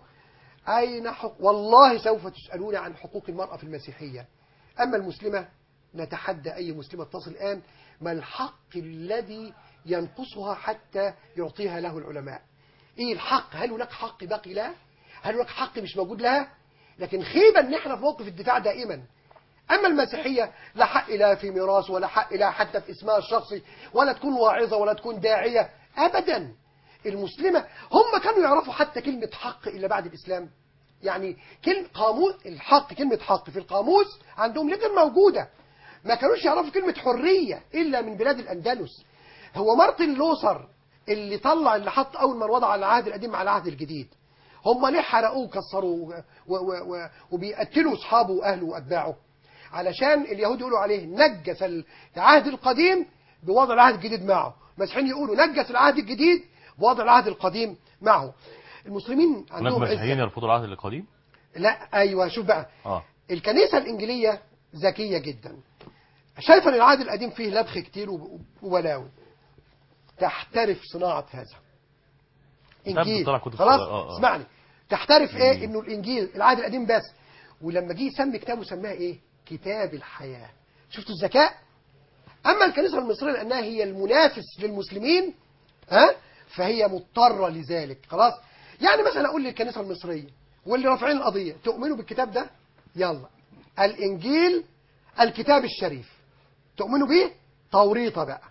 Speaker 2: اين حق والله سوف تسالون عن حقوق المراه في المسيحيه اما المسلمه نتحدى اي مسلمه تتصل الان ما الحق الذي ينقصها حتى يعطيها له العلماء ايه الحق هل هناك حق باقي لها هل هناك حق مش موجود لها لكن خيبه ان احنا في موقف الدفاع دائما أما المسيحية لا حق لها في ميراث ولا حق لها حتى في اسمها الشخصي ولا تكون واعظة ولا تكون داعية أبدا المسلمة هم كانوا يعرفوا حتى كلمة حق إلا بعد الإسلام يعني كلمة قاموس الحق كلمة حق في القاموس عندهم ليه غير موجودة ما كانوش يعرفوا كلمة حرية إلا من بلاد الأندلس هو مارتن لوثر اللي طلع اللي حط أول من وضع العهد القديم مع العهد الجديد هم ليه حرقوه وكسروه و- و- و- وبيقتلوا اصحابه واهله واتباعه علشان اليهود يقولوا عليه نجس العهد القديم بوضع العهد الجديد معه المسيحيين يقولوا نجس العهد الجديد بوضع العهد القديم معه المسلمين
Speaker 1: هناك
Speaker 2: عندهم
Speaker 1: مسيحيين
Speaker 2: عزة
Speaker 1: يرفضوا العهد القديم
Speaker 2: لا ايوه شوف بقى
Speaker 1: اه
Speaker 2: الكنيسة الإنجيلية ذكية جدا شايفة أن العهد القديم فيه لبخ كتير وب- وبلاوي تحترف صناعة هذا إنجيل
Speaker 1: بتطلع كتب
Speaker 2: خلاص
Speaker 1: صغيرة. آه، آه.
Speaker 2: اسمعني تحترف إيه
Speaker 1: جميل.
Speaker 2: إنه الإنجيل العهد القديم بس ولما جه يسمي كتابه سماها إيه كتاب الحياة شفتوا الذكاء أما الكنيسة المصرية لأنها هي المنافس للمسلمين ها فهي مضطرة لذلك خلاص يعني مثلا أقول للكنيسة المصرية واللي رافعين القضية تؤمنوا بالكتاب ده يلا الإنجيل الكتاب الشريف تؤمنوا بيه توريطة بقى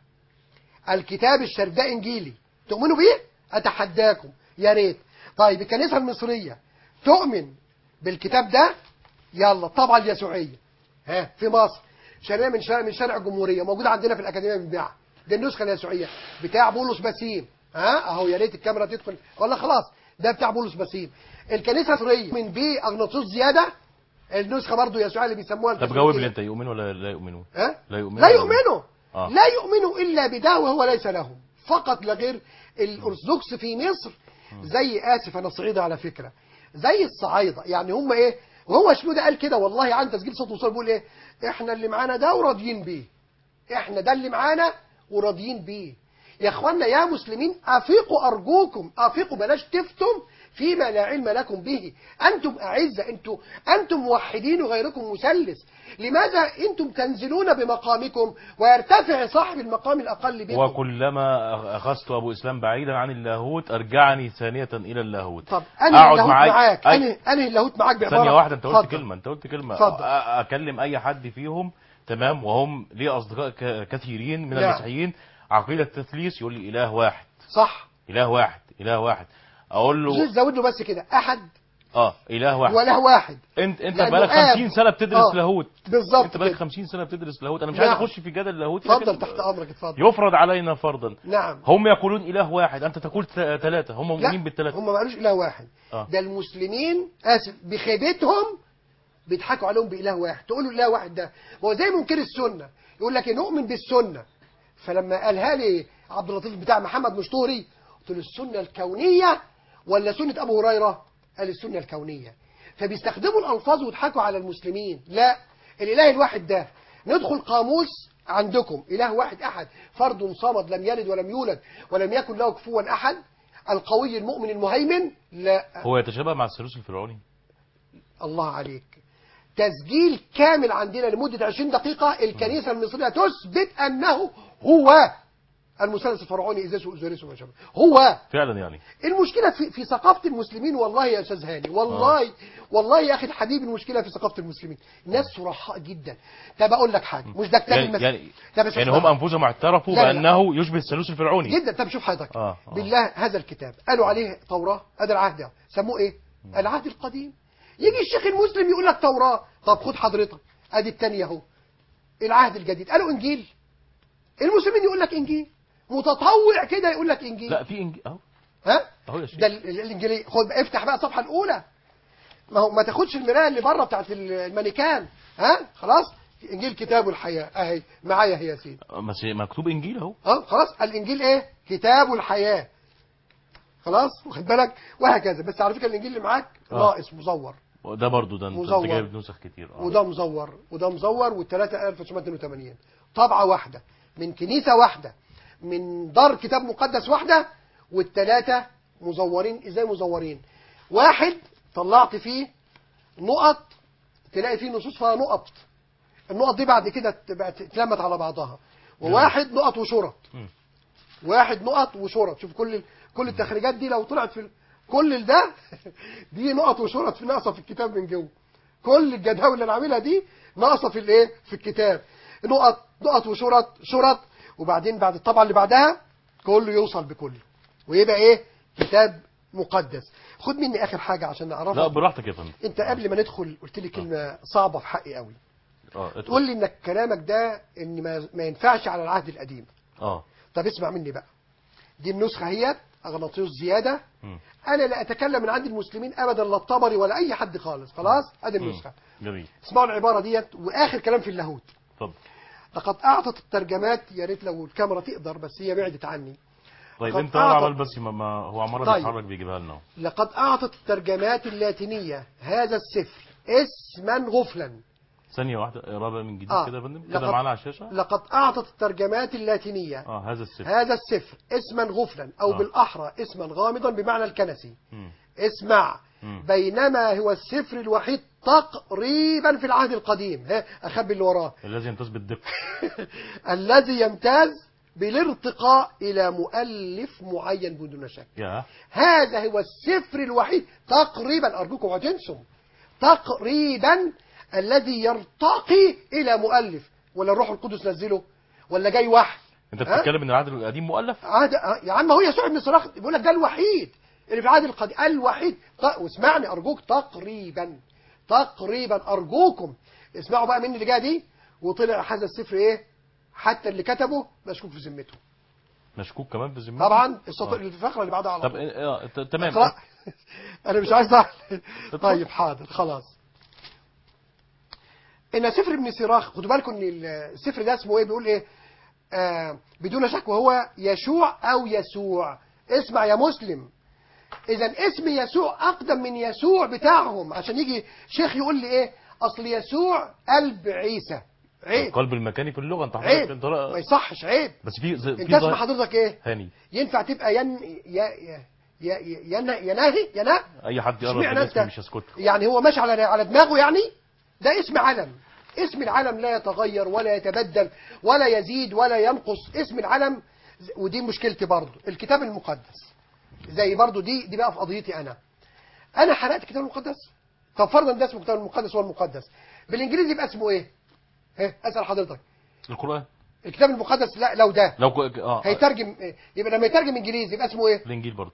Speaker 2: الكتاب الشريف ده إنجيلي تؤمنوا بيه أتحداكم يا ريت طيب الكنيسة المصرية تؤمن بالكتاب ده يلا الطبعة اليسوعية ها في مصر شارع من شارع من شارع الجمهورية موجودة عندنا في الأكاديمية بنبيعها دي النسخة اليسوعية بتاع بولس بسيم ها اهو يا ريت الكاميرا تدخل ولا خلاص ده بتاع بولس بسيم الكنيسة المصرية من بيه أغناطوس زيادة النسخة برضو يسوعية اللي بيسموها
Speaker 1: طب جاوب لي انت يؤمنوا ولا لا يؤمنوا
Speaker 2: ها؟
Speaker 1: لا يؤمنوا
Speaker 2: لا
Speaker 1: ولا-
Speaker 2: يؤمنوا
Speaker 1: آه.
Speaker 2: لا يؤمنوا إلا بده وهو ليس لهم فقط لا غير الأرثوذكس في مصر زي آسف أنا صعيدة على فكرة زي الصعايدة يعني هم إيه وهو شنودة قال كده والله عن تسجيل صوت وصول بيقول إيه إحنا اللي معانا ده وراضيين بيه إحنا ده اللي معانا وراضيين بيه يا اخوانا يا مسلمين افيقوا ارجوكم افيقوا بلاش تفتم فيما لا علم لكم به انتم اعزه انتم انتم موحدين وغيركم مثلث لماذا انتم تنزلون بمقامكم ويرتفع صاحب المقام الاقل بكم
Speaker 1: وكلما اخذت ابو اسلام بعيدا عن اللاهوت ارجعني ثانيه الى اللاهوت
Speaker 2: طب انهي
Speaker 1: اقعد
Speaker 2: اللاهوت
Speaker 1: معاك
Speaker 2: معاك
Speaker 1: أي-
Speaker 2: انهي انهي اللاهوت معاك بعباره
Speaker 1: ثانيه واحده انت قلت
Speaker 2: اتفضل.
Speaker 1: كلمه انت قلت كلمه
Speaker 2: اتفضل.
Speaker 1: أ- اكلم اي حد فيهم تمام وهم لي اصدقاء ك- كثيرين من
Speaker 2: نعم.
Speaker 1: المسيحيين عقيده التثليث يقول لي اله واحد
Speaker 2: صح
Speaker 1: اله واحد اله واحد اقول له
Speaker 2: زود زود له بس كده احد
Speaker 1: اه اله واحد
Speaker 2: وله واحد
Speaker 1: انت انت
Speaker 2: لأنه
Speaker 1: بقالك
Speaker 2: آب.
Speaker 1: 50 سنه بتدرس
Speaker 2: آه.
Speaker 1: لاهوت
Speaker 2: بالظبط
Speaker 1: انت بقالك
Speaker 2: كده.
Speaker 1: 50 سنه بتدرس لاهوت انا مش
Speaker 2: نعم.
Speaker 1: عايز اخش في جدل لاهوت
Speaker 2: اتفضل
Speaker 1: لكن
Speaker 2: تحت امرك اتفضل
Speaker 1: يفرض علينا فرضا
Speaker 2: نعم
Speaker 1: هم يقولون اله واحد انت تقول ثلاثه هم مؤمنين
Speaker 2: لا
Speaker 1: بالثلاثه
Speaker 2: هم ما قالوش اله واحد
Speaker 1: آه.
Speaker 2: ده المسلمين اسف بخيبتهم بيضحكوا عليهم باله واحد تقول له اله واحد ده ما هو زي منكر السنه يقول لك نؤمن بالسنه فلما قالها لي عبد اللطيف بتاع محمد مشطوري قلت له السنه الكونيه ولا سنه ابو هريره قال السنه الكونيه فبيستخدموا الالفاظ ويضحكوا على المسلمين لا الاله الواحد ده ندخل قاموس عندكم اله واحد احد فرد صمد لم يلد ولم يولد ولم يكن له كفوا احد القوي المؤمن المهيمن لا
Speaker 1: هو يتشابه مع الثالوث الفرعوني
Speaker 2: الله عليك تسجيل كامل عندنا لمدة 20 دقيقة الكنيسة المصرية تثبت أنه هو المثلث الفرعوني إزاس وأوزوريس وما شابه هو
Speaker 1: فعلا يعني
Speaker 2: المشكلة في, في ثقافة المسلمين والله يا أستاذ هاني والله والله يا أخي الحبيب المشكلة في ثقافة المسلمين ناس صرحاء جدا طب أقول لك حاجة مش ده كتاب
Speaker 1: يعني
Speaker 2: المس-
Speaker 1: يعني,
Speaker 2: طب بس
Speaker 1: يعني
Speaker 2: اسمع.
Speaker 1: هم انفسهم اعترفوا
Speaker 2: لا، لا، لا.
Speaker 1: بانه يشبه الثالوث الفرعوني
Speaker 2: جدا طب شوف حضرتك
Speaker 1: آه، آه.
Speaker 2: بالله هذا الكتاب قالوا عليه توراة هذا العهد ده سموه ايه العهد القديم يجي الشيخ المسلم يقول لك توراة طب خد حضرتك ادي الثانيه اهو العهد الجديد قالوا انجيل المسلمين يقول لك انجيل متطوع كده يقول لك انجيل
Speaker 1: لا في انجيل اهو
Speaker 2: ها
Speaker 1: اهو يا شيخ
Speaker 2: ده ال- ال- الانجيليه خد افتح بقى الصفحه الاولى ما هو ما تاخدش المرايه اللي بره بتاعت ال- المانيكان ها خلاص انجيل كتاب الحياه اهي معايا هي يا سيدي
Speaker 1: بس مكتوب انجيل اهو
Speaker 2: اه خلاص الانجيل ايه كتاب الحياه خلاص واخد بالك وهكذا بس على فكره الانجيل اللي معاك
Speaker 1: آه.
Speaker 2: ناقص مزور
Speaker 1: ده برضو ده انت أنت
Speaker 2: مزور.
Speaker 1: جايب نسخ كتير اه
Speaker 2: وده مزور وده مزور والثلاثه 1982 طبعه واحده من كنيسه واحده من دار كتاب مقدس واحده والثلاثه مزورين ازاي مزورين واحد طلعت فيه نقط تلاقي فيه نصوص فيها نقط النقط دي بعد كده بقت اتلمت على بعضها وواحد نقط وشرط
Speaker 1: مم.
Speaker 2: واحد نقط وشرط شوف كل كل التخريجات دي لو طلعت في ال- كل ده دي نقط وشرط في ناقصه في الكتاب من جوه كل الجداول اللي انا عاملها دي ناقصه في الايه في الكتاب نقط نقط وشرط شرط وبعدين بعد الطبعه اللي بعدها كله يوصل بكله ويبقى ايه كتاب مقدس خد مني اخر حاجه عشان
Speaker 1: لا
Speaker 2: نعرفها
Speaker 1: براحتك يا فندم
Speaker 2: انت قبل ما ندخل قلت لي كلمه صعبه في حقي قوي
Speaker 1: اه ادخل.
Speaker 2: تقول لي انك كلامك ده ان ما, ما ينفعش على العهد القديم
Speaker 1: اه
Speaker 2: طب اسمع مني بقى دي النسخة هي اغناطيوس زياده
Speaker 1: مم.
Speaker 2: انا لا اتكلم من عند المسلمين ابدا لا الطبري ولا اي حد خالص خلاص ادي
Speaker 1: مم.
Speaker 2: النسخه
Speaker 1: جميل
Speaker 2: اسمعوا العباره ديت واخر كلام في اللاهوت
Speaker 1: اتفضل
Speaker 2: لقد اعطت الترجمات يا ريت لو الكاميرا تقدر بس هي بعدت عني
Speaker 1: طيب
Speaker 2: لقد
Speaker 1: انت اقرا
Speaker 2: أعطت-
Speaker 1: عمال بس ما, ما هو عمال
Speaker 2: طيب.
Speaker 1: بيتحرك بيجيبها لنا اهو.
Speaker 2: لقد اعطت الترجمات اللاتينيه هذا السفر اسما غفلا
Speaker 1: ثانيه واحده اقرا بقى من جديد
Speaker 2: آه.
Speaker 1: كده يا فندم كده
Speaker 2: لقد-
Speaker 1: معانا على الشاشه
Speaker 2: لقد اعطت الترجمات اللاتينيه
Speaker 1: اه هذا السفر
Speaker 2: هذا السفر اسما غفلا او
Speaker 1: آه.
Speaker 2: بالاحرى اسما غامضا بمعنى الكنسي
Speaker 1: مم.
Speaker 2: اسمع
Speaker 1: مم.
Speaker 2: بينما هو السفر الوحيد تقريبا في العهد القديم ها اخبي اللي وراه
Speaker 1: الذي يمتاز بالدقه
Speaker 2: الذي يمتاز بالارتقاء الى مؤلف معين بدون شك
Speaker 1: يا
Speaker 2: هذا هو السفر الوحيد تقريبا ارجوكم اوعوا تنسوا تقريبا الذي يرتقي الى مؤلف ولا الروح القدس نزله ولا جاي وحي
Speaker 1: انت
Speaker 2: ها؟
Speaker 1: بتتكلم ان العهد القديم مؤلف
Speaker 2: عهد يا عم هو يسوع بن صراخ بيقول لك ده الوحيد اللي في العهد القديم الوحيد ط... واسمعني ارجوك تقريبا تقريبا ارجوكم اسمعوا بقى مني اللي جايه دي وطلع هذا السفر ايه حتى اللي كتبه مشكوك في ذمته
Speaker 1: مشكوك كمان في ذمته
Speaker 2: طبعا السطر
Speaker 1: آه.
Speaker 2: الفقره اللي بعدها على
Speaker 1: طب
Speaker 2: طول
Speaker 1: اه ت- تمام
Speaker 2: اقرأ. انا مش عايز أعلن. طيب حاضر خلاص ان سفر ابن سراخ خدوا بالكم ان السفر ده اسمه ايه بيقول ايه آه بدون شك وهو يشوع او يسوع اسمع يا مسلم اذا اسم يسوع اقدم من يسوع بتاعهم عشان يجي شيخ يقول لي ايه اصل يسوع قلب عيسى عيب
Speaker 1: القلب المكاني في اللغه انت حضرتك
Speaker 2: عيب
Speaker 1: انت
Speaker 2: ما يصحش عيب
Speaker 1: بس في ز-
Speaker 2: انت
Speaker 1: في
Speaker 2: اسم
Speaker 1: ظاهر-
Speaker 2: حضرتك ايه
Speaker 1: هاني
Speaker 2: ينفع تبقى ين يا يا يا يا يناهي ينا
Speaker 1: اي حد يقرب
Speaker 2: اشمعنى
Speaker 1: الاسم
Speaker 2: انت
Speaker 1: مش هسكت
Speaker 2: يعني هو ماشي على على دماغه يعني ده اسم علم اسم العلم لا يتغير ولا يتبدل ولا يزيد ولا ينقص اسم العلم ز- ودي مشكلتي برضو الكتاب المقدس زي برضو دي دي بقى في قضيتي انا انا حرقت الكتاب المقدس طب فرضا ده اسمه الكتاب المقدس هو المقدس بالانجليزي يبقى اسمه ايه ها اسال حضرتك
Speaker 1: القران
Speaker 2: الكتاب المقدس لا لو ده
Speaker 1: لو ك- اه
Speaker 2: هيترجم يبقى لما يترجم انجليزي يبقى اسمه ايه
Speaker 1: الانجيل برضو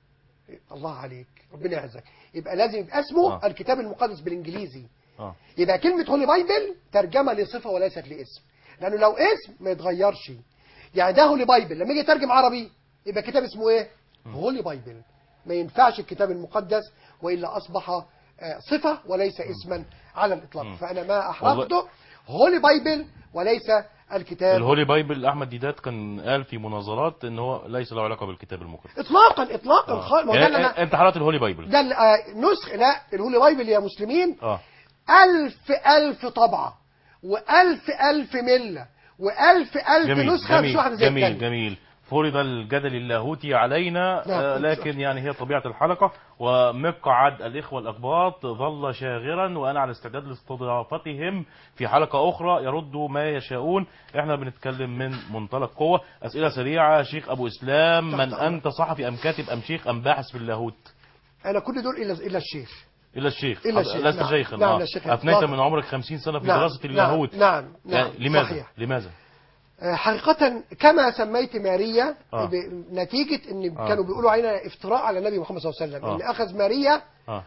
Speaker 2: الله عليك ربنا يعزك يبقى لازم يبقى اسمه
Speaker 1: آه.
Speaker 2: الكتاب المقدس بالانجليزي
Speaker 1: اه
Speaker 2: يبقى كلمة هولي بايبل ترجمة لصفة وليست لاسم لأنه لو اسم ما يتغيرش يعني ده هولي بايبل لما يجي يترجم عربي يبقى كتاب اسمه ايه هولي بايبل ما ينفعش الكتاب المقدس وإلا أصبح آه، صفة وليس اسما على الإطلاق
Speaker 1: مم.
Speaker 2: فأنا ما أحرقته هولي بايبل وليس الكتاب
Speaker 1: الهولي بايبل احمد ديدات كان قال في مناظرات ان هو ليس له علاقه بالكتاب المقدس
Speaker 2: إطلاقا إطلاقا خالص ما هو ده
Speaker 1: يعني
Speaker 2: اللي أنا-
Speaker 1: انت حرقت الهولي بايبل
Speaker 2: ده ال- آه، نسخ لا الهولي بايبل يا مسلمين
Speaker 1: اه
Speaker 2: ألف ألف طبعة وألف ألف ملة وألف ألف
Speaker 1: جميل
Speaker 2: نسخة مش
Speaker 1: جميل
Speaker 2: واحدة زي
Speaker 1: جميل
Speaker 2: التانية
Speaker 1: جميل فرض الجدل اللاهوتي علينا
Speaker 2: نعم.
Speaker 1: آه لكن يعني هي طبيعة الحلقة ومقعد الإخوة الأقباط ظل شاغرا وأنا على استعداد لاستضافتهم في حلقة أخرى يردوا ما يشاءون احنا بنتكلم من منطلق قوة أسئلة سريعة شيخ أبو إسلام
Speaker 2: تحت
Speaker 1: من
Speaker 2: أمرك.
Speaker 1: أنت صحفي أم كاتب أم شيخ أم باحث في اللاهوت
Speaker 2: أنا كل دول إلا إلا الشيخ
Speaker 1: إلا الشيخ
Speaker 2: إلا الشيخ،
Speaker 1: لست
Speaker 2: نعم.
Speaker 1: شيخا
Speaker 2: نعم،
Speaker 1: آه.
Speaker 2: لا شيخ
Speaker 1: أفنيت
Speaker 2: إطلاقا.
Speaker 1: من عمرك خمسين سنة في
Speaker 2: نعم،
Speaker 1: دراسة
Speaker 2: نعم،
Speaker 1: اللاهوت
Speaker 2: نعم نعم
Speaker 1: يعني لماذا
Speaker 2: صحيح
Speaker 1: لماذا
Speaker 2: آه، حقيقة كما سميت ماريا
Speaker 1: آه.
Speaker 2: ب- نتيجة ان
Speaker 1: آه.
Speaker 2: كانوا بيقولوا علينا افتراء على النبي محمد صلى الله عليه وسلم
Speaker 1: آه.
Speaker 2: ان اخذ ماريا
Speaker 1: آه.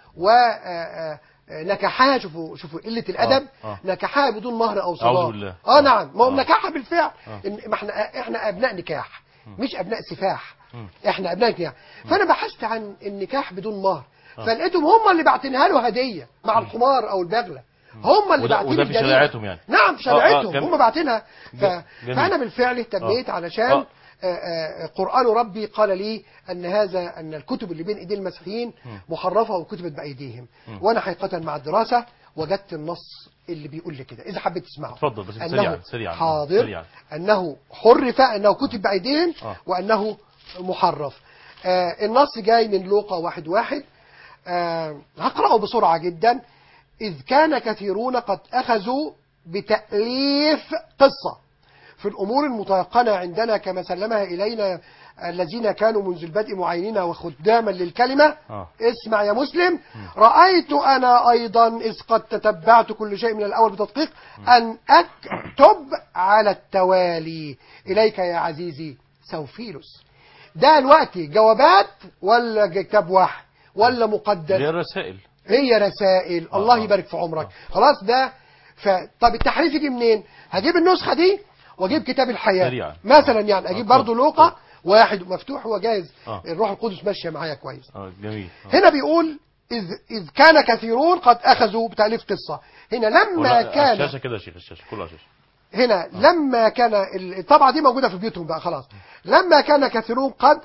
Speaker 2: ونكحها شوفوا شوفوا قلة الادب
Speaker 1: آه. آه.
Speaker 2: نكحها بدون مهر او صداق
Speaker 1: أعوذ بالله.
Speaker 2: اه
Speaker 1: آه.
Speaker 2: نعم ما هو
Speaker 1: آه.
Speaker 2: نكحها بالفعل
Speaker 1: آه.
Speaker 2: إن ما احنا احنا ابناء نكاح مش ابناء سفاح
Speaker 1: مم.
Speaker 2: احنا ابناء نكاح فانا بحثت عن النكاح بدون مهر
Speaker 1: آه.
Speaker 2: فلقيتهم هم اللي باعتينها له هديه مع الحمار او البغله هم اللي
Speaker 1: وده-
Speaker 2: باعتين
Speaker 1: وده في
Speaker 2: الجريمة.
Speaker 1: شريعتهم يعني.
Speaker 2: نعم في
Speaker 1: آه، آه،
Speaker 2: شريعتهم
Speaker 1: جميل.
Speaker 2: هم باعتينها ف...
Speaker 1: ج- جميل.
Speaker 2: فانا بالفعل اهتميت
Speaker 1: آه.
Speaker 2: علشان
Speaker 1: آه.
Speaker 2: آه، آه، قرآن ربي قال لي أن هذا أن الكتب اللي بين إيدي المسيحيين محرفة وكتبت بأيديهم وأنا حقيقة مع الدراسة وجدت النص اللي بيقول لي كده إذا حبيت تسمعه
Speaker 1: اتفضل بس
Speaker 2: أنه
Speaker 1: سريعا سريعا آه،
Speaker 2: حاضر
Speaker 1: سريعا
Speaker 2: أنه حرف أنه كتب بأيديهم
Speaker 1: آه.
Speaker 2: وأنه محرف آه النص جاي من لوقا واحد واحد آه هقرأه بسرعة جدا إذ كان كثيرون قد أخذوا بتأليف قصة في الأمور المتيقنة عندنا كما سلمها إلينا الذين كانوا منذ البدء معينين وخداما للكلمة
Speaker 1: آه.
Speaker 2: اسمع يا مسلم رأيت أنا أيضا إذ قد تتبعت كل شيء من الأول بتدقيق أن أكتب على التوالي إليك يا عزيزي سوفيلوس ده الوقت جوابات ولا كتاب واحد ولا مقدس
Speaker 1: هي الرسائل
Speaker 2: هي رسائل
Speaker 1: آه،
Speaker 2: الله
Speaker 1: آه.
Speaker 2: يبارك في عمرك خلاص ده ف... طب التحريف يجي منين هجيب النسخة دي واجيب كتاب الحياة
Speaker 1: سريعا.
Speaker 2: مثلا يعني اجيب
Speaker 1: آه،
Speaker 2: برضو
Speaker 1: اتفضل.
Speaker 2: لوقا واحد ومفتوح وجايز
Speaker 1: آه.
Speaker 2: الروح القدس ماشيه معايا كويس
Speaker 1: اه جميل آه.
Speaker 2: هنا بيقول إذ, إذ كان كثيرون قد أخذوا بتأليف قصة هنا لما
Speaker 1: ولا-
Speaker 2: كان
Speaker 1: الشاشه كده يا شيخ الشاشه كلها شاشه
Speaker 2: هنا لما كان ال- الطبعة دي موجودة في بيوتهم بقى خلاص لما كان كثيرون قد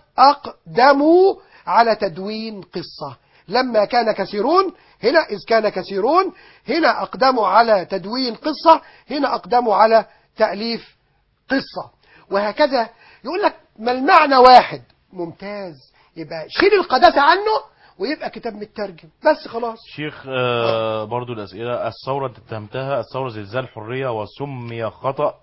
Speaker 2: أقدموا على تدوين قصة لما كان كثيرون هنا إذ كان كثيرون هنا أقدموا على تدوين قصة هنا أقدموا على تأليف قصة وهكذا يقول لك ما المعنى واحد ممتاز يبقى شيل القداسة عنه ويبقى كتاب مترجم بس خلاص
Speaker 1: شيخ آه برضو الأسئلة الثورة اللي اتهمتها الثورة زلزال حرية وسمي خطأ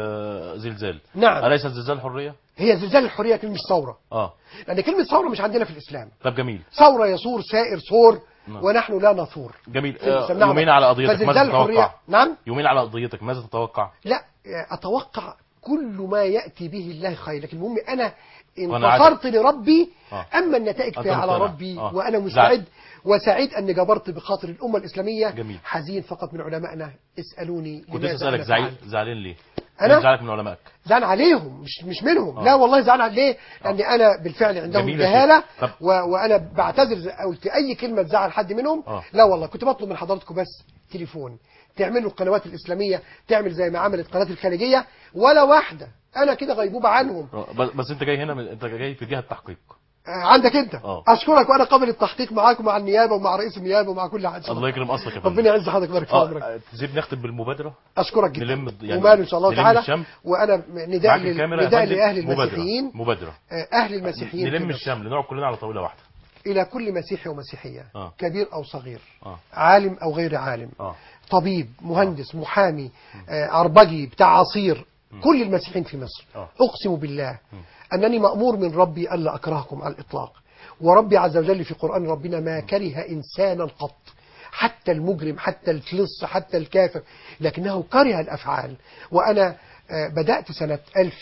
Speaker 1: آه زلزال
Speaker 2: نعم.
Speaker 1: أليست زلزال حرية؟
Speaker 2: هي زلزال الحرية كلمة ثورة
Speaker 1: اه
Speaker 2: لأن كلمة ثورة مش عندنا في الإسلام
Speaker 1: طب جميل
Speaker 2: ثورة يثور سائر ثور
Speaker 1: نعم.
Speaker 2: ونحن لا نثور
Speaker 1: جميل
Speaker 2: في الإسلام.
Speaker 1: آه
Speaker 2: نعم.
Speaker 1: يومين على قضيتك
Speaker 2: فزلزال
Speaker 1: ماذا
Speaker 2: الحرية
Speaker 1: تتوقع؟
Speaker 2: نعم
Speaker 1: يومين على قضيتك ماذا تتوقع؟
Speaker 2: لا أتوقع كل ما يأتي به الله خير لكن المهم أنا
Speaker 1: وأنا
Speaker 2: انتصرت لربي
Speaker 1: آه.
Speaker 2: أما النتائج
Speaker 1: أنت
Speaker 2: فيها على
Speaker 1: مقتنع.
Speaker 2: ربي
Speaker 1: آه.
Speaker 2: وأنا
Speaker 1: زعل.
Speaker 2: مستعد وسعيد أني جبرت بخاطر الأمة الإسلامية
Speaker 1: جميل.
Speaker 2: حزين فقط من علمائنا اسألوني
Speaker 1: كنت
Speaker 2: لماذا
Speaker 1: أسألك
Speaker 2: أنا
Speaker 1: زعيل
Speaker 2: فعلت.
Speaker 1: زعلان ليه؟
Speaker 2: أنا؟
Speaker 1: مين زعلك من علمائك؟
Speaker 2: زعل عليهم مش مش منهم
Speaker 1: آه.
Speaker 2: لا والله زعل على ليه لان انا بالفعل عندهم
Speaker 1: جميل يا شيخ.
Speaker 2: جهاله
Speaker 1: طب-
Speaker 2: و... وانا بعتذر قلت اي كلمه تزعل حد منهم
Speaker 1: آه.
Speaker 2: لا والله كنت بطلب من حضراتكم بس تليفون تعملوا القنوات الاسلاميه تعمل زي ما عملت قناه الخارجيه ولا واحده انا كده غيبوبه عنهم
Speaker 1: آه، بس بس أنت جاي هنا من... أنت جاي في جهة تحقيق
Speaker 2: آه، عندك انت
Speaker 1: آه.
Speaker 2: اشكرك وانا قابل التحقيق معاك ومع النيابه ومع رئيس النيابه ومع كل حد
Speaker 1: الله يكرم أصلك يا فندم
Speaker 2: ربنا يعز حضرتك ويبارك في عمرك
Speaker 1: اه تسيب نختم بالمبادرة؟
Speaker 2: اشكرك جدا
Speaker 1: نلم يعني
Speaker 2: وماله ان شاء الله
Speaker 1: نلم
Speaker 2: تعالى
Speaker 1: الشمل.
Speaker 2: وانا نداء
Speaker 1: معاك
Speaker 2: لل-
Speaker 1: الكاميرا يا
Speaker 2: نداء
Speaker 1: فندم؟
Speaker 2: لاهل
Speaker 1: مبادرة.
Speaker 2: المسيحيين
Speaker 1: مبادرة
Speaker 2: آه، اهل المسيحيين في
Speaker 1: نلم
Speaker 2: مصر.
Speaker 1: الشمل نقعد كلنا على طاولة واحدة
Speaker 2: إلى كل مسيحي ومسيحية
Speaker 1: آه.
Speaker 2: كبير أو صغير
Speaker 1: اه
Speaker 2: عالم أو غير عالم
Speaker 1: اه
Speaker 2: طبيب مهندس محامي آه، عربجي بتاع عصير كل المسيحيين في مصر
Speaker 1: آه.
Speaker 2: أقسم بالله أنني مأمور من ربي ألا أكرهكم على الإطلاق وربي عز وجل في قرآن ربنا ما كره إنسانا قط حتى المجرم حتى الفلص حتى الكافر لكنه كره الأفعال وأنا آه، بدأت سنة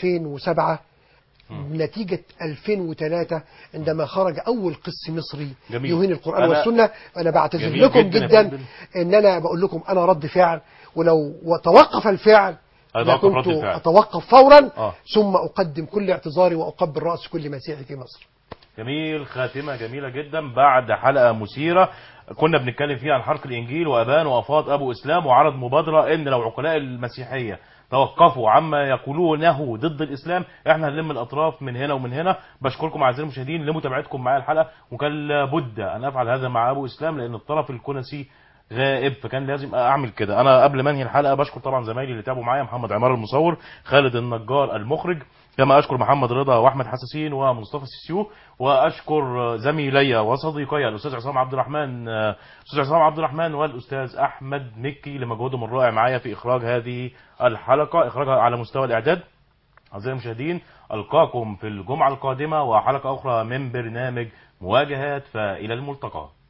Speaker 2: 2007 نتيجة 2003 عندما خرج أول قس مصري
Speaker 1: جميل.
Speaker 2: يهين القرآن
Speaker 1: أنا-
Speaker 2: والسنة أنا بعتذر
Speaker 1: جميل
Speaker 2: لكم
Speaker 1: جداً يا
Speaker 2: جدا
Speaker 1: فندم.
Speaker 2: إن أنا بقول لكم أنا رد فعل ولو وتوقف الفعل
Speaker 1: هيتوقف
Speaker 2: لكنت
Speaker 1: رد الفعل.
Speaker 2: أتوقف فورا
Speaker 1: آه.
Speaker 2: ثم أقدم كل اعتذاري وأقبل رأس كل مسيحي في مصر
Speaker 1: جميل خاتمة جميلة جدا بعد حلقة مثيرة كنا بنتكلم فيها عن حرق الإنجيل وأبان وأفاض أبو إسلام وعرض مبادرة إن لو عقلاء المسيحية توقفوا عما يقولونه ضد الإسلام إحنا هنلم الأطراف من هنا ومن هنا بشكركم أعزائي المشاهدين لمتابعتكم معايا الحلقة وكان لابد أن أفعل هذا مع أبو إسلام لأن الطرف الكنسي غائب فكان لازم اعمل كده انا قبل ما انهي الحلقه بشكر طبعا زمايلي اللي تعبوا معايا محمد عمار المصور خالد النجار المخرج كما اشكر محمد رضا واحمد حساسين ومصطفى السيسيو واشكر زميلي وصديقي الاستاذ عصام عبد الرحمن الاستاذ عصام عبد الرحمن والاستاذ احمد مكي لمجهودهم الرائع معايا في اخراج هذه الحلقه اخراجها على مستوى الاعداد أعزائي المشاهدين ألقاكم في الجمعة القادمة وحلقة أخرى من برنامج مواجهات فإلى الملتقى